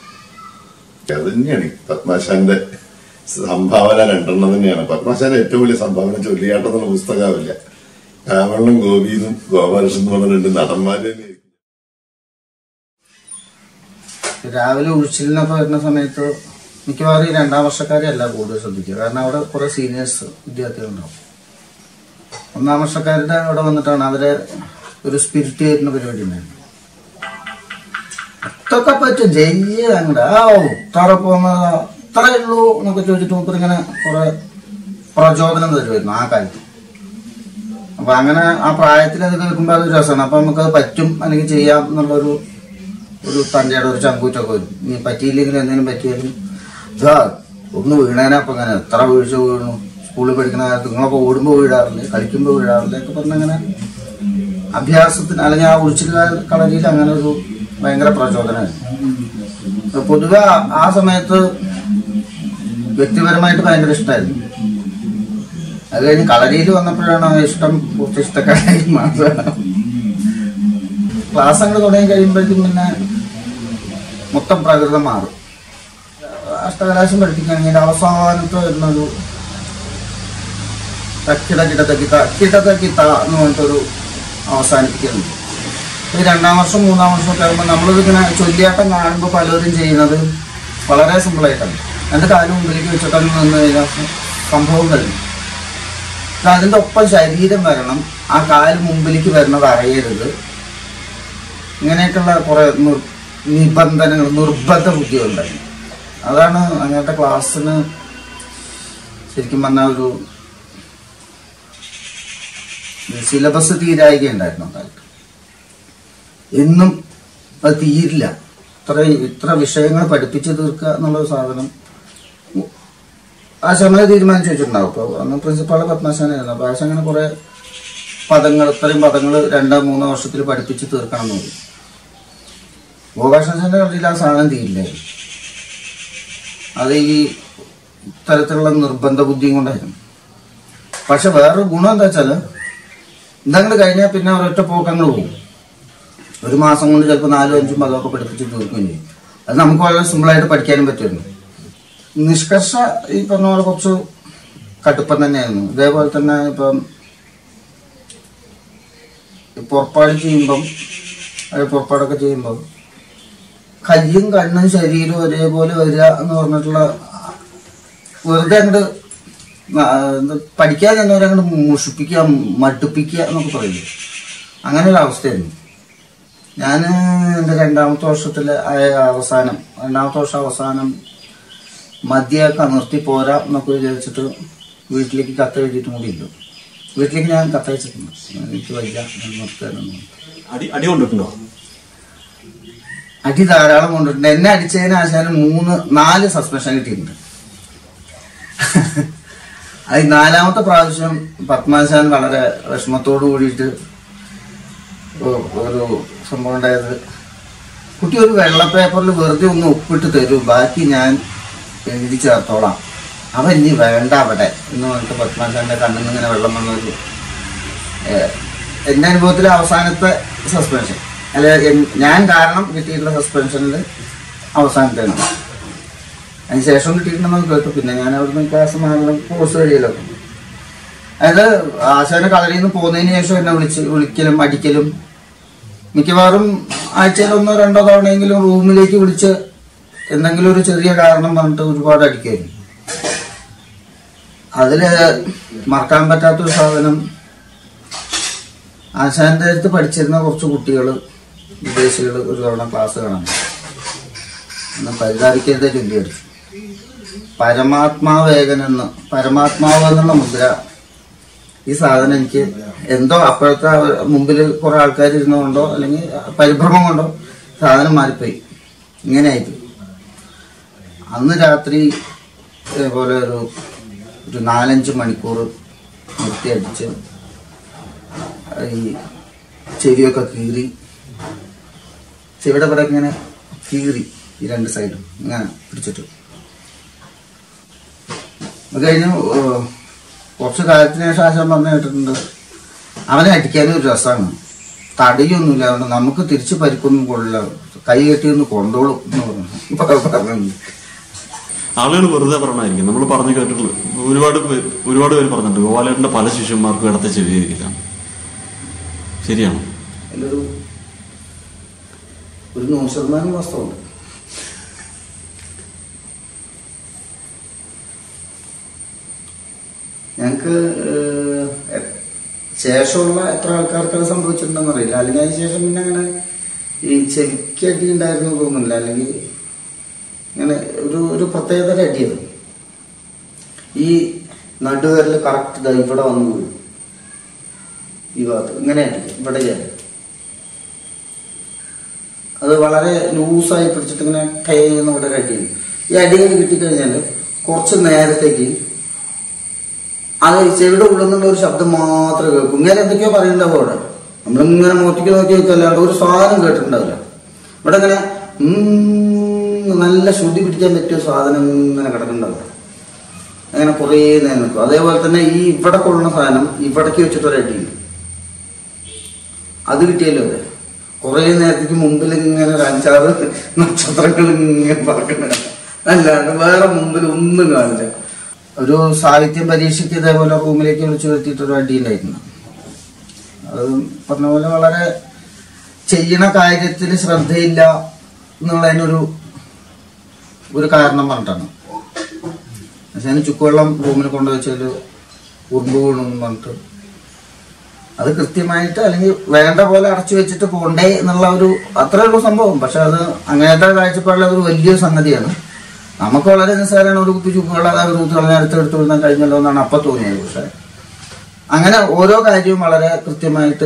അത് തന്നെയാണ് ഈ പത്മാശാന്റെ സംഭാവന രണ്ടെണ്ണം തന്നെയാണ് പത്മാശാന്റെ ഏറ്റവും വലിയ സംഭാവന ചൊല്ലിയാട്ടം എന്നുള്ള പുസ്തകമില്ല രാവണനും ഗോപിയും ഗോപാലകൃഷ്ണൻ എന്ന് പറഞ്ഞ രണ്ട് നടന്മാര് തന്നെയായിരിക്കും രാവിലെ ഉഴിച്ചിലിനൊക്കെ വരുന്ന സമയത്ത് മിക്കവാറും ഈ രണ്ടാം വർഷക്കാരെയല്ല കൂടുതൽ ശ്രദ്ധിക്കുക കാരണം അവിടെ കുറെ സീനിയേഴ്സ് വിദ്യാർത്ഥികളുണ്ടാവും ഒന്നാം വർഷക്കാരുടെ അവിടെ വന്നിട്ടാണ് അവരെ ഒരു സ്പിരിറ്റ് കയറ്റുന്ന പരിപാടി ഉണ്ടായിരുന്നു അതൊക്കെ പറ്റും ജയ്യ അങ്ങോട്ട് ആ ഓ ഇത്ര പോകുന്നത് അത്രേ ഉള്ളൂ എന്നൊക്കെ ചോദിച്ചിട്ട് മൂപ്പർ ഇങ്ങനെ കുറെ പ്രചോദനം തരുമായിരുന്നു ആ കാലത്ത് അപ്പൊ അങ്ങനെ ആ പ്രായത്തിൽ അത് കേൾക്കുമ്പോൾ അതൊരു രസമാണ് അപ്പൊ നമുക്ക് അത് പറ്റും അല്ലെങ്കിൽ ചെയ്യാം എന്നുള്ളൊരു ഒരു തൻ്റെ ഒരു ചങ്കൂറ്റൊക്കെ വരും ഇനി പറ്റിയില്ലെങ്കിൽ എന്തെങ്കിലും പറ്റിയാലും ഇതാ ഒന്ന് വീണേനെ അപ്പൊ അങ്ങനെ എത്ര വീഴ്ച വീണു സ്കൂളിൽ പഠിക്കുന്ന കാലത്ത് നിങ്ങളൊക്കെ ഓടുമ്പോൾ വീഴാറില്ലേ കളിക്കുമ്പോൾ വീഴാറില്ലേ ഒക്കെ പറഞ്ഞങ്ങനെ അഭ്യാസത്തിന് അല്ലെങ്കിൽ ആ ഒഴിച്ചിൽ കളരിയിൽ അങ്ങനെ ഒരു ഭയങ്കര പ്രചോദനമായിരുന്നു പൊതുവെ ആ- ആ സമയത്ത് വ്യക്തിപരമായിട്ട് ഭയങ്കര ഇഷ്ടമായിരുന്നു അത് കഴിഞ്ഞ് കളരിയിൽ വന്നപ്പോഴാണ് ആ ഇഷ്ടം കുറച്ച് ഇഷ്ടക്കാരായി മാറുക ക്ലാസ് അങ്ങോട്ട് തുടങ്ങി കഴിയുമ്പോഴേക്കും പിന്നെ മൊത്തം പ്രകൃതം മാറും അഷ്ടകലാശം പഠിപ്പിക്കുകയാണെങ്കിൽ അവസാനത്തെ വരുന്നൊരു തക്കിട കിടതക്കിത്ത കിടതക്കിത്ത എന്ന് പറഞ്ഞിട്ടൊരു അവസാനിപ്പിക്കുന്നുണ്ട് ഈ രണ്ടാം വർഷം മൂന്നാം വർഷം ഒക്കെ ആകുമ്പോൾ നമ്മളിത് ഇങ്ങനെ ചൊല്ലിയാട്ടം കാണുമ്പോൾ പലരും ചെയ്യുന്നത് വളരെ സിമ്പിളായിട്ടാണ് എൻ്റെ കാലും മുമ്പിലേക്ക് വെച്ചിട്ടങ്ങ് നിന്ന് കഴിഞ്ഞാൽ സംഭവം കഴിഞ്ഞു പക്ഷെ അതിൻ്റെ ഒപ്പം ശരീരം വരണം ആ കാല് മുമ്പിലേക്ക് വരുന്നത് അറിയരുത് ഇങ്ങനെയൊക്കെയുള്ള കുറെ നിർ- നിബന്ധനകൾ നിർബന്ധ ബുദ്ധികളുണ്ടായിരുന്നു അതാണ് അങ്ങനത്തെ ക്ലാസ്സിന് ശരിക്കും പറഞ്ഞ ഒരു സിലബസ് തീരായികയുണ്ടായിരുന്നു ആ കാലത്ത് എന്നും അത് തീരില്ല ഇത്ര ഇത്ര വിഷയങ്ങൾ പഠിപ്പിച്ച് തീർക്കുക എന്നുള്ള സാധനം ഉ- ആ ശമന തീരുമാനിച്ചു വെച്ചിട്ടുണ്ടാവും അപ്പോൾ അന്ന് പ്രിൻസിപ്പാൾ പത്മശാനായിരുന്നു അപ്പോൾ ആശ അങ്ങനെ കുറെ പദങ്ങൾ ഇത്രയും പദങ്ങൾ രണ്ടോ മൂന്നോ വർഷത്തിൽ പഠിപ്പിച്ച് തീർക്കണം എന്ന് പറയും ഗോപാലകൃഷ്ണന്റെ കളിയിൽ ആ സാധനം തീരില്ല അത് ഈ തരത്തിലുള്ള നിർബന്ധ ബുദ്ധിയും കൊണ്ടായിരുന്നു പക്ഷെ വേറൊരു ഗുണം എന്താ വെച്ചാല് ഇതങ്ങോട്ട് കഴിഞ്ഞാൽ പിന്നെ ഒരൊറ്റ പോക്കങ്ങൾ പോകും ഒരു മാസം കൊണ്ട് ചിലപ്പോൾ നാലും അഞ്ചും പദമൊക്കെ പഠിപ്പിച്ച് തീർക്കുകയും ചെയ്യും അത് നമുക്ക് വളരെ സിമ്പിളായിട്ട് പഠിക്കാനും പറ്റുമായിരുന്നു നിഷ്കർഷ ഈ പറഞ്ഞ പോലെ കുറച്ച് കടുപ്പം തന്നെയായിരുന്നു ഇതേപോലെ തന്നെ ഇപ്പം ഈ പുറപ്പാട് ചെയ്യുമ്പം അത് പുറപ്പാടൊക്കെ ചെയ്യുമ്പം കയ്യും കണ്ണും ശരീരവും ഒരേപോലെ വരിക എന്ന് പറഞ്ഞിട്ടുള്ള വെറുതെ അങ്ങോട്ട് ആ, ഇത് പഠിക്കാൻ എന്നവരെ അങ്ങോട്ട് മുഷിപ്പിക്കുക മടുപ്പിക്കുക എന്നൊക്കെ പറയില്ലേ അങ്ങനെ ഒരു അവസ്ഥയായിരുന്നു ഞാൻ എൻ്റെ രണ്ടാമത്തെ വർഷത്തിലെ ആയ അവസാനം രണ്ടാമത്തെ വർഷം അവസാനം മദ്യമൊക്കെ നിർത്തി പോരാ എന്നൊക്കെ വിചാരിച്ചിട്ട് വീട്ടിലേക്ക് കത്ത് എഴുതിയിട്ടും കൂടി ഇല്ല വീട്ടിലേക്ക് ഞാൻ കത്തയച്ചിട്ടുണ്ട് എനിക്ക് വയ്യ ഞാൻ നിർത്താനൊന്നും അടി അടി കൊണ്ടിട്ടുണ്ടോ അടി ധാരാളം കൊണ്ടിട്ടുണ്ട് എന്നെ അടിച്ചതിന് ആശാന് മൂന്ന് നാല് സസ്പെൻഷൻ കിട്ടിയിട്ടുണ്ട് അത് നാലാമത്തെ പ്രാവശ്യം പത്മാശാൻ വളരെ വിഷമത്തോടു കൂടിയിട്ട് ഒ- ഒരു സംഭവം ഉണ്ടായത് കുട്ടി ഒരു വെള്ള പേപ്പറിൽ വെറുതെ ഒന്ന് ഒപ്പിട്ട് തരും ബാക്കി ഞാൻ എഴുതി ചേർത്തോളാം അവൻ ഇനി വേണ്ട അവിടെ എന്ന് പറഞ്ഞിട്ട് പത്മാശാന്റെ കണ്ണിൽ നിന്ന് ഇങ്ങനെ വെള്ളം വന്നത് എൻ്റെ അനുഭവത്തിൽ അവസാനത്തെ സസ്പെൻഷൻ അല്ല എൻ- ഞാൻ കാരണം കിട്ടിയിട്ടുള്ള സസ്പെൻഷനിൽ അവസാനത്തേണ് അതിന് ശേഷം കിട്ടിയിട്ടുണ്ടെന്ന് കേട്ടു പിന്നെ ഞാൻ അവിടുന്ന് ക്ലാസ് മാറണം കോഴ്സ് കഴിയല്ലോ അതായത് ആശാന്റെ കളരിയിൽ നിന്ന് പോകുന്നതിന് ശേഷം എന്നെ വിളിച്ച് വിളിക്കലും അടിക്കലും മിക്കവാറും ആഴ്ചയിൽ ഒന്നോ രണ്ടോ തവണയെങ്കിലും റൂമിലേക്ക് വിളിച്ച് എന്തെങ്കിലും ഒരു ചെറിയ കാരണം പറഞ്ഞിട്ട് ഒരുപാട് അടിക്കുമായിരുന്നു അതില് മറക്കാൻ പറ്റാത്തൊരു സാധനം ആശാന്റെ അടുത്ത് പഠിച്ചിരുന്ന കുറച്ച് കുട്ടികൾ വിദേശികൾ ഒരു തവണ ക്ലാസ് കാണാൻ അന്ന് പരിതാപിക്കരുത് ചൊല്ലി അടിച്ചു പരമാത്മാവേകൻ എന്ന് പരമാത്മാവ് എന്നുള്ള മുദ്ര ഈ സാധനം എനിക്ക് എന്തോ അപ്പോഴത്തെ ആ മുമ്പിൽ കുറെ ആൾക്കാർ ഇരുന്നുകൊണ്ടോ അല്ലെങ്കിൽ പരിഭ്രമം കൊണ്ടോ സാധനം മാറിപ്പോയി ഇങ്ങനെ ആയിപ്പോയി അന്ന് രാത്രി ഇതേപോലെ ഒരു ഒരു നാലഞ്ച് മണിക്കൂർ നിർത്തിയടിച്ച് ഈ ചെവിയൊക്കെ കീറി ചെവിയുടെ ഇവിടെ ഇങ്ങനെ കീറി ഈ രണ്ട് സൈഡും ഇങ്ങനെ പിടിച്ചിട്ട് അത് കഴിഞ്ഞ് ഏഹ്, കുറച്ച് കാലത്തിന് ശേഷം ആശാൻ പറഞ്ഞു കേട്ടിട്ടുണ്ട് അവനെ അടിക്കാനും ഒരു രസമാണ് തടിയൊന്നുമില്ല അതുകൊണ്ട് നമുക്ക് തിരിച്ച് പരിക്കൊന്നും കൊള്ളില്ല കൈ കെട്ടിയൊന്ന് കൊണ്ടോളും എന്ന് പറഞ്ഞു പറഞ്ഞിട്ടുണ്ട് ആളുകൾ വെറുതെ പറഞ്ഞായിരിക്കും നമ്മൾ പറഞ്ഞു കേട്ടിട്ടുള്ളൂ ഒരുപാട് പേര് ഒരുപാട് പേര് പറഞ്ഞിട്ടുണ്ട് ഗോപാലേട്ടന്റെ പല ശിഷ്യന്മാർക്കും ഇടത്തെ ചെവിയിരിക്കില്ല ശരിയാണോ അതിലൊരു ഒരു നൂറ് ശതമാനം വാസ്തവമുണ്ട് ഞങ്ങൾക്ക് ഏഹ്, ശേഷമുള്ള എത്ര ആൾക്കാർക്ക് അത് സംഭവിച്ചിട്ടുണ്ടെന്ന് അറിയില്ല അല്ലെങ്കിൽ അതിന് ശേഷം പിന്നെ അങ്ങനെ ഈ ചെവിക്കടി ഉണ്ടായിരുന്നു തോന്നുന്നില്ല അല്ലെങ്കിൽ ഇങ്ങനെ ഒരു ഒരു പ്രത്യേകതര അടിയത് ഈ നടുവരൽ കറക്റ്റ് ഇവിടെ വന്നു വീഴും ഈ ഭാഗത്ത് ഇങ്ങനെ അടിക്കും ഇവിടെ ചെയ്യാൻ അത് വളരെ ലൂസായി പിടിച്ചിട്ട് ഇങ്ങനെ കയ്യെന്ന് ഇവിടെ ഒരു അടി ഈ അടി ഇങ്ങനെ കിട്ടിക്കഴിഞ്ഞാൽ കുറച്ച് നേരത്തേക്ക് അത് ഈ ചെവിയുടെ ഉള്ളിൽ നിന്നുള്ള ഒരു ശബ്ദം മാത്രമേ കേൾക്കും ഇങ്ങനെ എന്തൊക്കെയോ പറയുന്നുണ്ടാവും അവിടെ നമ്മളിങ്ങനെ മോട്ടിക്ക് നോക്കി വെക്കല്ലാണ്ട് ഒരു സാധനം കേട്ടിട്ടുണ്ടാവില്ല ഇവിടെ ഇങ്ങനെ ഉം നല്ല ശ്രുതി പിടിക്കാൻ പറ്റിയ ഒരു സാധനം ഇങ്ങനെ കിടക്കുന്നുണ്ടാവില്ല അങ്ങനെ കുറേ നേരം നിൽക്കും അതേപോലെ തന്നെ ഈ ഇവിടെ കൊള്ളുന്ന സാധനം ഇവിടേക്ക് വെച്ചിട്ട് ഒരു അടിയുണ്ട് അത് കിട്ടിയല്ലോ അതെ കുറേ നേരത്തേക്ക് മുമ്പിൽ ഇങ്ങനെ ഒരു അഞ്ചാറ് നക്ഷത്രങ്ങൾ ഇങ്ങനെ പറക്കണ അല്ലാണ്ട് വേറെ മുമ്പിൽ ഒന്നും കാണില്ല ഒരു സാഹിത്യം പരീക്ഷയ്ക്ക് ഇതേപോലെ റൂമിലേക്ക് വിളിച്ചു വരുത്തിയിട്ട് ഒരു അടി ഉണ്ടായിരുന്നു അത് പറഞ്ഞ പോലെ വളരെ ചെയ്യണ കാര്യത്തിൽ ശ്രദ്ധയില്ല എന്നുള്ളതിനൊരു ഒരു കാരണം പറഞ്ഞിട്ടാണ് പക്ഷെ അതിന് ചുക്കുവെള്ളം റൂമിൽ കൊണ്ടുവച്ചാൽ ഉറുമ്പ് വീണെന്ന് പറഞ്ഞിട്ട് അത് കൃത്യമായിട്ട് അല്ലെങ്കിൽ വേണ്ട പോലെ അടച്ചു വെച്ചിട്ട് പോണ്ടേ എന്നുള്ള ഒരു അത്രേ ഉള്ളൂ സംഭവം പക്ഷെ അത് അങ്ങനത്തെ കാഴ്ചപ്പാടിൽ അതൊരു വലിയൊരു സംഗതിയാണ് നമുക്ക് വളരെ നിസ്സാരമാണ് ഒരു കുപ്പി ചുക്കുവെള്ളം അതായത് തൂത്ത് കളഞ്ഞ അടുത്ത് എടുത്തു വിടുന്ന കഴിഞ്ഞല്ലോ എന്നാണ് അപ്പൊ തോന്നിയത് പക്ഷെ അങ്ങനെ ഓരോ കാര്യവും വളരെ കൃത്യമായിട്ട്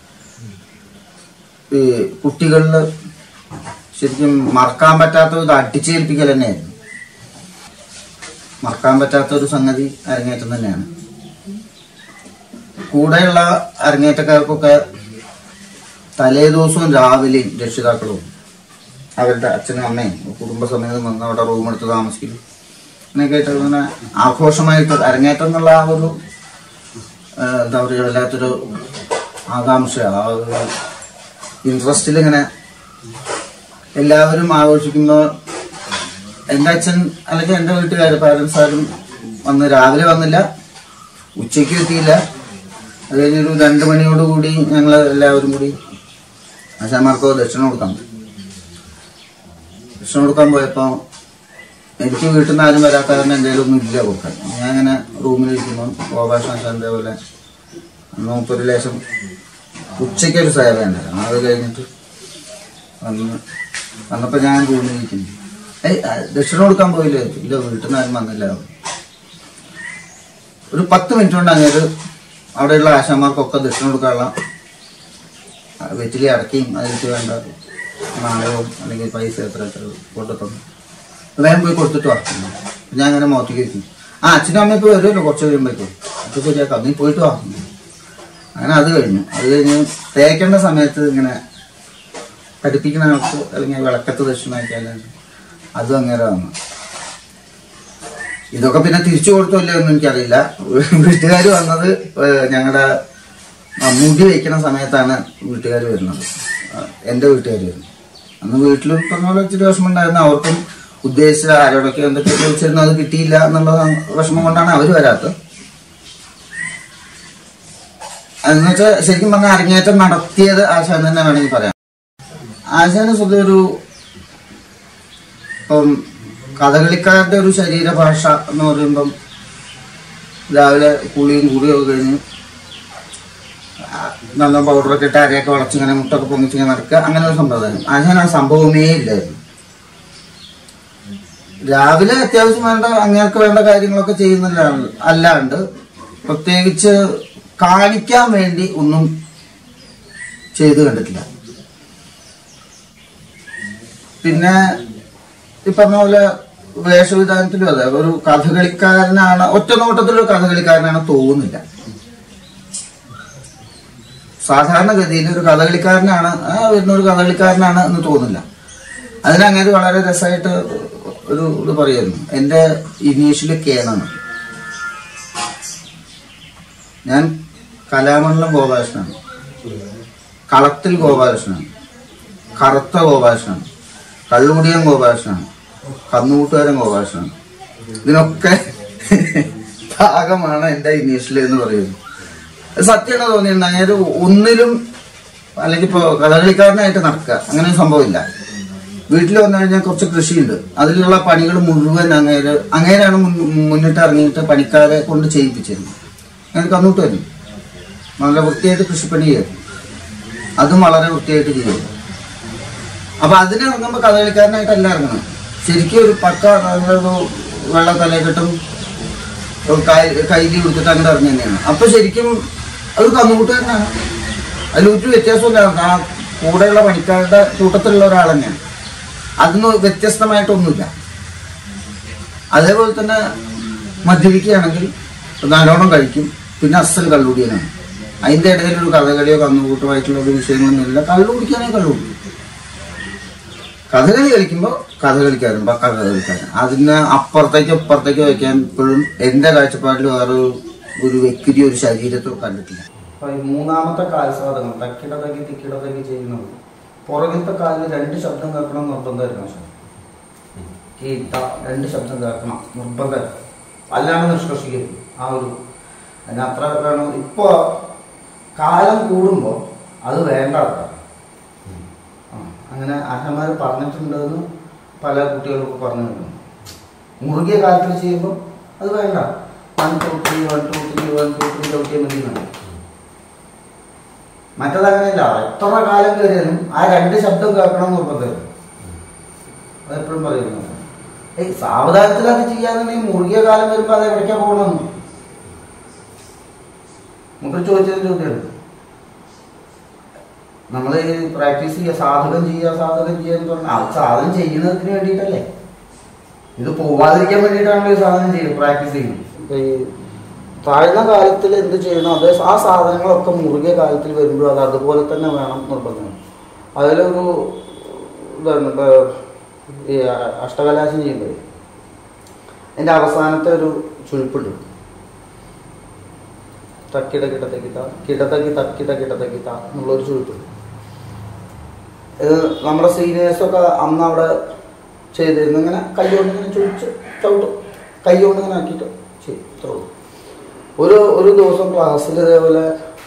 ഈ കുട്ടികളിൽ ശരിക്കും മറക്കാൻ പറ്റാത്ത ഇത് അടിച്ചേൽപ്പിക്കൽ തന്നെയായിരുന്നു മറക്കാൻ പറ്റാത്ത ഒരു സംഗതി അരങ്ങേറ്റം തന്നെയാണ് കൂടെയുള്ള അരങ്ങേറ്റക്കാർക്കൊക്കെ തലേ ദിവസവും രാവിലെയും രക്ഷിതാക്കളും അവരുടെ അച്ഛനും അമ്മയും കുടുംബസമേതം വന്ന് അവിടെ റൂം എടുത്ത് താമസിക്കും അങ്ങനെയൊക്കെ ആയിട്ട് അങ്ങനെ ആഘോഷമായിട്ട് അരങ്ങേറ്റം എന്നുള്ള ആ ഒരു ആ, എന്താ പറയുക വല്ലാത്തൊരു ആകാംക്ഷ ആ ഒരു ഇൻട്രസ്റ്റിൽ ഇങ്ങനെ എല്ലാവരും ആഘോഷിക്കുമ്പോൾ എൻ്റെ അച്ഛൻ അല്ലെങ്കിൽ എൻ്റെ വീട്ടുകാർ പാരൻസ് ആരും വന്ന് രാവിലെ വന്നില്ല ഉച്ചയ്ക്ക് എത്തിയില്ല അത് കഴിഞ്ഞൊരു രണ്ട് മണിയോട് കൂടി ഞങ്ങൾ എല്ലാവരും കൂടി ആശാമാർക്കോ ദക്ഷിണ കൊടുക്കാൻ പോയി. ദക്ഷിണ കൊടുക്കാൻ പോയപ്പോൾ എനിക്ക് വീട്ടിൽ നിന്ന് ആരും വരാത്ത കാരണം എന്തെങ്കിലും ഒന്നും ഇല്ല കൊടുക്കാൻ ഞാൻ അങ്ങനെ റൂമിലിരിക്കുമ്പോൾ ഗോപാലകൃഷ്ണൻ അതേപോലെ മൂപ്പൊരു ലേശം ഉച്ചയ്ക്കൊരു സേവ ഉണ്ടായിരുന്നു അത് കഴിഞ്ഞിട്ട് വന്ന് വന്നപ്പോൾ ഞാൻ റൂമിലിരിക്കുന്നു ഏയ് ആ, ദക്ഷിണ കൊടുക്കാൻ പോയില്ലേ ഇല്ല വീട്ടിൽ നിന്ന് ആരും വന്നില്ല ഒരു പത്ത് മിനിറ്റ് കൊണ്ട് അങ്ങേര് അവിടെയുള്ള ആശാന്മാർക്കൊക്കെ ദക്ഷിണ കൊടുക്കാനുള്ള ആ, വെറ്റിലി അടക്കിയും അതിലേക്ക് വേണ്ട നാണയവും അല്ലെങ്കിൽ പൈസ എത്ര എത്ര കൊണ്ടു തന്നു വേഗം പോയി കൊടുത്തിട്ട് വാ ഞാൻ അങ്ങനെ മുഖത്തേക്ക് ഇരിക്കും ആ അച്ഛനും അമ്മയും ഇപ്പോൾ വരുമല്ലോ കുറച്ച് കഴിയുമ്പോഴേക്കും അപ്പോൾ ശരിയാക്കാം നീ പോയിട്ട് വാ അങ്ങനെ അത് കഴിഞ്ഞു അത് കഴിഞ്ഞ് തേക്കേണ്ട സമയത്ത് ഇങ്ങനെ പഠിപ്പിക്കുന്ന ആൾക്ക് അല്ലെങ്കിൽ വിളക്കത്ത് ദക്ഷിണാക്കിയാൽ അതും അങ്ങനെ വന്നു ഇതൊക്കെ പിന്നെ തിരിച്ചു കൊടുത്തോ ഇല്ലയോ എന്ന് എനിക്കറിയില്ല വീട്ടുകാർ വന്നത് ഞങ്ങളുടെ മുടി വയ്ക്കുന്ന സമയത്താണ് വീട്ടുകാർ വരുന്നത് ആ, എൻ്റെ വീട്ടുകാർ വരുന്നത് അന്ന് വീട്ടിൽ പറഞ്ഞ പോലെ ഇച്ചിരി വിഷമം ഉണ്ടായിരുന്നു അവർക്കും ഉദ്ദേശിച്ച ആരോടൊക്കെ എന്തൊക്കെ ചോദിച്ചിരുന്നു അത് കിട്ടിയില്ല എന്നുള്ള വിഷമം കൊണ്ടാണ് അവർ വരാത്തത് അതെന്ന് വെച്ചാൽ ശരിക്കും പറഞ്ഞാൽ അരങ്ങേറ്റം നടത്തിയത് ആശാൻ തന്നെ വേണമെങ്കിൽ പറയാം ആശാന് സ്വന്തം ഒരു ഇപ്പം കഥകളിക്കാരുടെ ഒരു ശരീരഭാഷ എന്ന് പറയുമ്പം രാവിലെ കുളിയും കുളിയൊക്കെ കഴിഞ്ഞ് ആ, നല്ല പൗഡറൊക്കെ ഇട്ട് അരയൊക്കെ വളച്ച് ഇങ്ങനെ മുട്ടൊക്കെ പൊങ്ങിച്ച് ഇങ്ങനെ നടക്കുക അങ്ങനെ ഒരു സമ്പ്രദായം ആശാൻ ആ സംഭവമേ ഇല്ലായിരുന്നു രാവിലെ അത്യാവശ്യം വേണ്ട അങ്ങേർക്ക് വേണ്ട കാര്യങ്ങളൊക്കെ ചെയ്യുന്നില്ല അല്ലാണ്ട് പ്രത്യേകിച്ച് കാണിക്കാൻ വേണ്ടി ഒന്നും ചെയ്തു കണ്ടിട്ടില്ല പിന്നെ ഈ പറഞ്ഞ പോലെ വേഷവിധാനത്തിലും അതെ ഒരു കഥകളിക്കാരനാണ് ഒറ്റ നോട്ടത്തിലൊരു കഥകളിക്കാരനാണ് തോന്നുന്നില്ല സാധാരണഗതിയിൽ ഒരു കഥകളിക്കാരനാണ് ആ വരുന്ന ഒരു കഥകളിക്കാരനാണ് എന്ന് തോന്നില്ല അതിനങ്ങനെ വളരെ രസമായിട്ട് ഒരു ഇത് പറയുന്നു എൻ്റെ ഇനീഷ്യല് കേന്നാണ് ഞാൻ കലാമണ്ഡലം ഗോപാലകൃഷ്ണനാണ് കളത്തിൽ ഗോപാലകൃഷ്ണനാണ് കറുത്ത ഗോപാലകൃഷ്ണനാണ് കള്ളുകുടിയൻ ഗോപാലകൃഷ്ണനാണ് കന്നുകൂട്ടുകാരൻ ഗോപാലകൃഷ്ണനാണ് ഇതിനൊക്കെ ഭാഗമാണ് എൻ്റെ ഇനീഷ്യൽ എന്ന് പറയുന്നത് അത് സത്യമാണ് തോന്നിയിട്ടുണ്ട് അങ്ങനെ ഒന്നിലും അല്ലെങ്കിൽ ഇപ്പോൾ കഥകളിക്കാരനായിട്ട് നടക്കുക അങ്ങനെ ഒരു സംഭവമില്ല വീട്ടിൽ വന്നു കഴിഞ്ഞാൽ കുറച്ച് കൃഷിയുണ്ട് അതിലുള്ള പണികൾ മുഴുവൻ അങ്ങേര് അങ്ങേരാണ് മുൻ- മുന്നിട്ട് ഇറങ്ങിയിട്ട് പണിക്കാരെ കൊണ്ട് ചെയ്യിപ്പിച്ചിരുന്നത് അങ്ങനെ കന്നൂട്ടായിരുന്നു നല്ല വൃത്തിയായിട്ട് കൃഷിപ്പണി ചെയ്യും അതും വളരെ വൃത്തിയായിട്ട് ചെയ്യും അപ്പൊ അതിന് ഇറങ്ങുമ്പോൾ കഥകളിക്കാരനായിട്ടല്ല ഇറങ്ങണം ശരിക്കും ഒരു പക്ക ഒരു വെള്ള തലക്കെട്ടും കയ്യിൽ കൊടുത്തിട്ട് അങ്ങനെ ഇറങ്ങി തന്നെയാണ് അപ്പൊ ശരിക്കും ഒരു കന്നുകൂട്ടുകാരനാണ് അതിലൊരു വ്യത്യാസമില്ല ആ കൂടെയുള്ള പണിക്കാരുടെ കൂട്ടത്തിലുള്ള ഒരാൾ തന്നെയാണ് അതിന് വ്യത്യസ്തമായിട്ടൊന്നുമില്ല അതേപോലെ തന്നെ മദ്യപിക്കുകയാണെങ്കിൽ നല്ലോണം കഴിക്കും പിന്നെ അസൽ കള്ളുകുടിയനാണ് അതിന്റെ ഇടയിൽ ഒരു കഥകളിയോ കന്നുകൂട്ടുമായിട്ടുള്ള ഒരു വിഷയങ്ങളൊന്നുമില്ല കള്ളു കുടിക്കാനേ കള്ളു കുടിക്കും കഥകളി കളിക്കുമ്പോൾ കഥകളിക്കാരൻ പക്ക കഥകളിക്കാരൻ അതിന് അപ്പുറത്തേക്ക് അപ്പുറത്തേക്ക് വെക്കാൻ ഇപ്പോഴും എന്റെ കാഴ്ചപ്പാടിൽ വേറെ ഒരു വ്യക്തി ഒരു ശരീരത്തിൽ കണ്ടിട്ടില്ല മൂന്നാമത്തെ കാൽസ്വാദനം തക്കിടതക്കി തിക്കിടതക്കി ചെയ്യുന്നത് പുറകിലത്തെ കാലിൽ രണ്ട് ശബ്ദം കേൾക്കണം നിർബന്ധമായിരുന്നു പക്ഷെ ഈ ത രണ്ട് ശബ്ദം കേൾക്കണം നിർബന്ധം അല്ലാണ്ട് നിഷ്കർഷിക്കരുത് ആ ഒരു അതിന് അത്ര വേണം ഇപ്പോ കാലം കൂടുമ്പോൾ അത് വേണ്ട ആൾക്കാർ ആ, അങ്ങനെ ആശാന്മാർ പറഞ്ഞിട്ടുണ്ടെന്ന് പല കുട്ടികൾക്കും പറഞ്ഞു കിട്ടും മുറുകിയ കാലത്തിൽ ചെയ്യുമ്പോൾ അത് വേണ്ട one two three one two three one two three ചവിട്ടിയാൽ മതി എന്നാണ് മറ്റതങ്ങനെയല്ല എത്ര കാലം കയറിയാലും ആ രണ്ട് ശബ്ദം കേൾക്കണം എന്ന് നിർബന്ധം അതെപ്പോഴും പറയുന്നു ഏയ് സാവധാനത്തിൽ അത് ചെയ്യാന്നുണ്ടെങ്കിൽ മുറുകിയ കാലം വരുമ്പോൾ അത് എവിടേക്കാ പോകണം നമുക്ക് ചോദിച്ചതിന്റെ ചോദ്യമാണ് നമ്മൾ പ്രാക്ടീസ് ചെയ്യുക സാധകം ചെയ്യുക സാധകം ചെയ്യുക എന്ന് പറഞ്ഞാൽ അത് സാധനം ചെയ്യുന്നതിന് വേണ്ടിയിട്ടല്ലേ ഇത് പോവാതിരിക്കാൻ വേണ്ടിയിട്ടാണല്ലോ ഈ സാധനം ചെയ്യുന്നത് പ്രാക്ടീസ് ചെയ്യുന്നത് ഇപ്പൊ ഈ താഴ്ന്ന കാലത്തിൽ എന്ത് ചെയ്യണം അതേ ആ സാധനങ്ങളൊക്കെ മുറുകിയ കാലത്തിൽ വരുമ്പോഴും അത് അതുപോലെ തന്നെ വേണം നിർബന്ധമാണ് അതിലൊരു ഇതാണ് ഇപ്പൊ ഈ അഷ്ടകലാശം ചെയ്യുമ്പോൾ അതിന്റെ അവസാനത്തെ ഒരു ചുഴിപ്പുണ്ട് തക്കിട കിടത്തക്കിത്ത കിടത്തക്കി തക്കിട കിടത്തക്കിത്ത എന്നുള്ളൊരു ചുഴിപ്പുണ്ട് ഇത് നമ്മുടെ സീനിയേഴ്സൊക്കെ അന്ന് അവിടെ ചെയ്തിരുന്നു ഇങ്ങനെ കൈ കൊണ്ട് ഇങ്ങനെ ചുഴിച്ച് ചവിട്ടും കൈ കൊണ്ട് ഇങ്ങനെ ആക്കിയിട്ട് ചെയ്യും ഇത്രേ ഉള്ളൂ. ഒരു ഒരു ദിവസം ക്ലാസ്സിൽ ഇതേപോലെ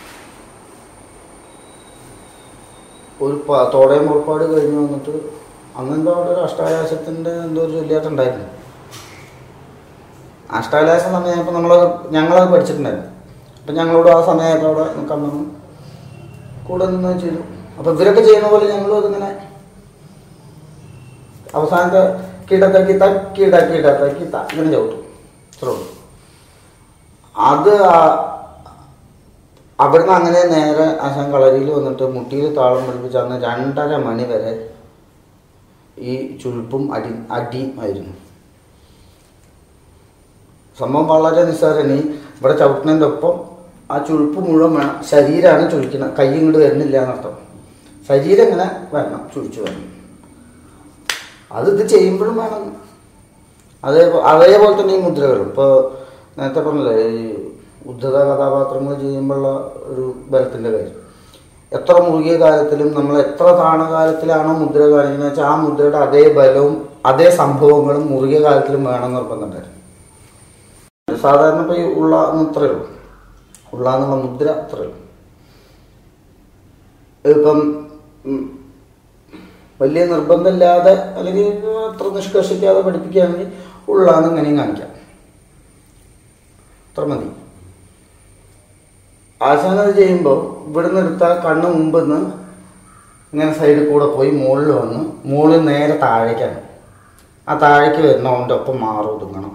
ഒരു പ- തോടയം പുറപ്പാട് കഴിഞ്ഞ് വന്നിട്ട് അന്ന് എന്തോ അവിടെ ഒരു അഷ്ടായാസത്തിന്റെ എന്തോ ഒരു ചൊല്ലിയാട്ടുണ്ടായിരുന്നു അഷ്ടാലാസ സമയമായപ്പോൾ നമ്മൾ ഞങ്ങളത് പഠിച്ചിട്ടുണ്ടായിരുന്നു അപ്പം ഞങ്ങളോട് ആ സമയമായപ്പോൾ അവിടെ നിൽക്കാൻ പറഞ്ഞു കൂടെ നിന്ന് ചെയ്തു അപ്പം ഇവരൊക്കെ ചെയ്യുന്ന പോലെ ഞങ്ങളും അതിങ്ങനെ അവസാനത്തെ കീടത്താക്കി തക്കീടാക്കി ഇടാത്താക്കി ത ഇങ്ങനെ ചവിട്ടും ഇത്രേ ഉള്ളൂ അത് ആ- അവിടുന്ന് അങ്ങനെ നേരെ ആശാൻ കളരിയിൽ വന്നിട്ട് മുട്ടിയിൽ താളം പഠിപ്പിച്ച് അന്ന് രണ്ടര മണി വരെ ഈ ചുഴുപ്പും അടി അടിയും ആയിരുന്നു സംഭവം വളരെ നിസ്സാരം ഈ ഇവിടെ ചവിട്ടുന്നതിൻ്റെ ഒപ്പം ആ ചുഴുപ്പ് മുഴുവൻ വേണം ശരീരമാണ് ചുഴിക്കുന്നത് കൈ ഇങ്ങോട്ട് വരുന്നില്ല എന്നർത്ഥം ശരീരം ഇങ്ങനെ വരണം ചുഴിച്ചു വരണം അത് ഇത് ചെയ്യുമ്പോഴും വേണം അതേ അതേപോലെ തന്നെ ഈ മുദ്രകളും ഇപ്പോൾ നേരത്തെ പറഞ്ഞില്ലേ ഈ ഉദ്ധത കഥാപാത്രങ്ങൾ ചെയ്യുമ്പോഴുള്ള ഒരു ബലത്തിൻ്റെ കാര്യം എത്ര മുറുകിയ കാലത്തിലും നമ്മൾ എത്ര താണകാലത്തിലാണോ മുദ്ര കാണിക്കുന്നത് വെച്ചാൽ ആ മുദ്രയുടെ അതേ ബലവും അതേ സംഭവങ്ങളും മുറുകിയ കാലത്തിലും വേണം എന്ന് നിർബന്ധമുണ്ടായിരുന്നു സാധാരണ ഇപ്പോൾ ഈ ഉള്ള ഇത്രയേ ഉള്ളൂ ഉള്ള എന്നുള്ള മുദ്ര അത്രയേ ഉള്ളൂ ഇപ്പം ഉം, വലിയ നിർബന്ധമില്ലാതെ അല്ലെങ്കിൽ അത്ര നിഷ്കർഷിക്കാതെ പഠിപ്പിക്കുകയാണെങ്കിൽ ഉള്ളാന്ന് ഇങ്ങനെയും കാണിക്കാം അത്ര മതി ആശാനത് ചെയ്യുമ്പോൾ ഇവിടുന്ന് എടുത്ത കണ്ണ് മുമ്പ് നിന്ന് ഇങ്ങനെ സൈഡിൽ കൂടെ പോയി മുകളിൽ വന്ന് മുകളിൽ നേരെ താഴേക്കാണ് ആ താഴേക്ക് വരുന്ന അവൻ്റെ ഒപ്പം മാറി ഒതുങ്ങണം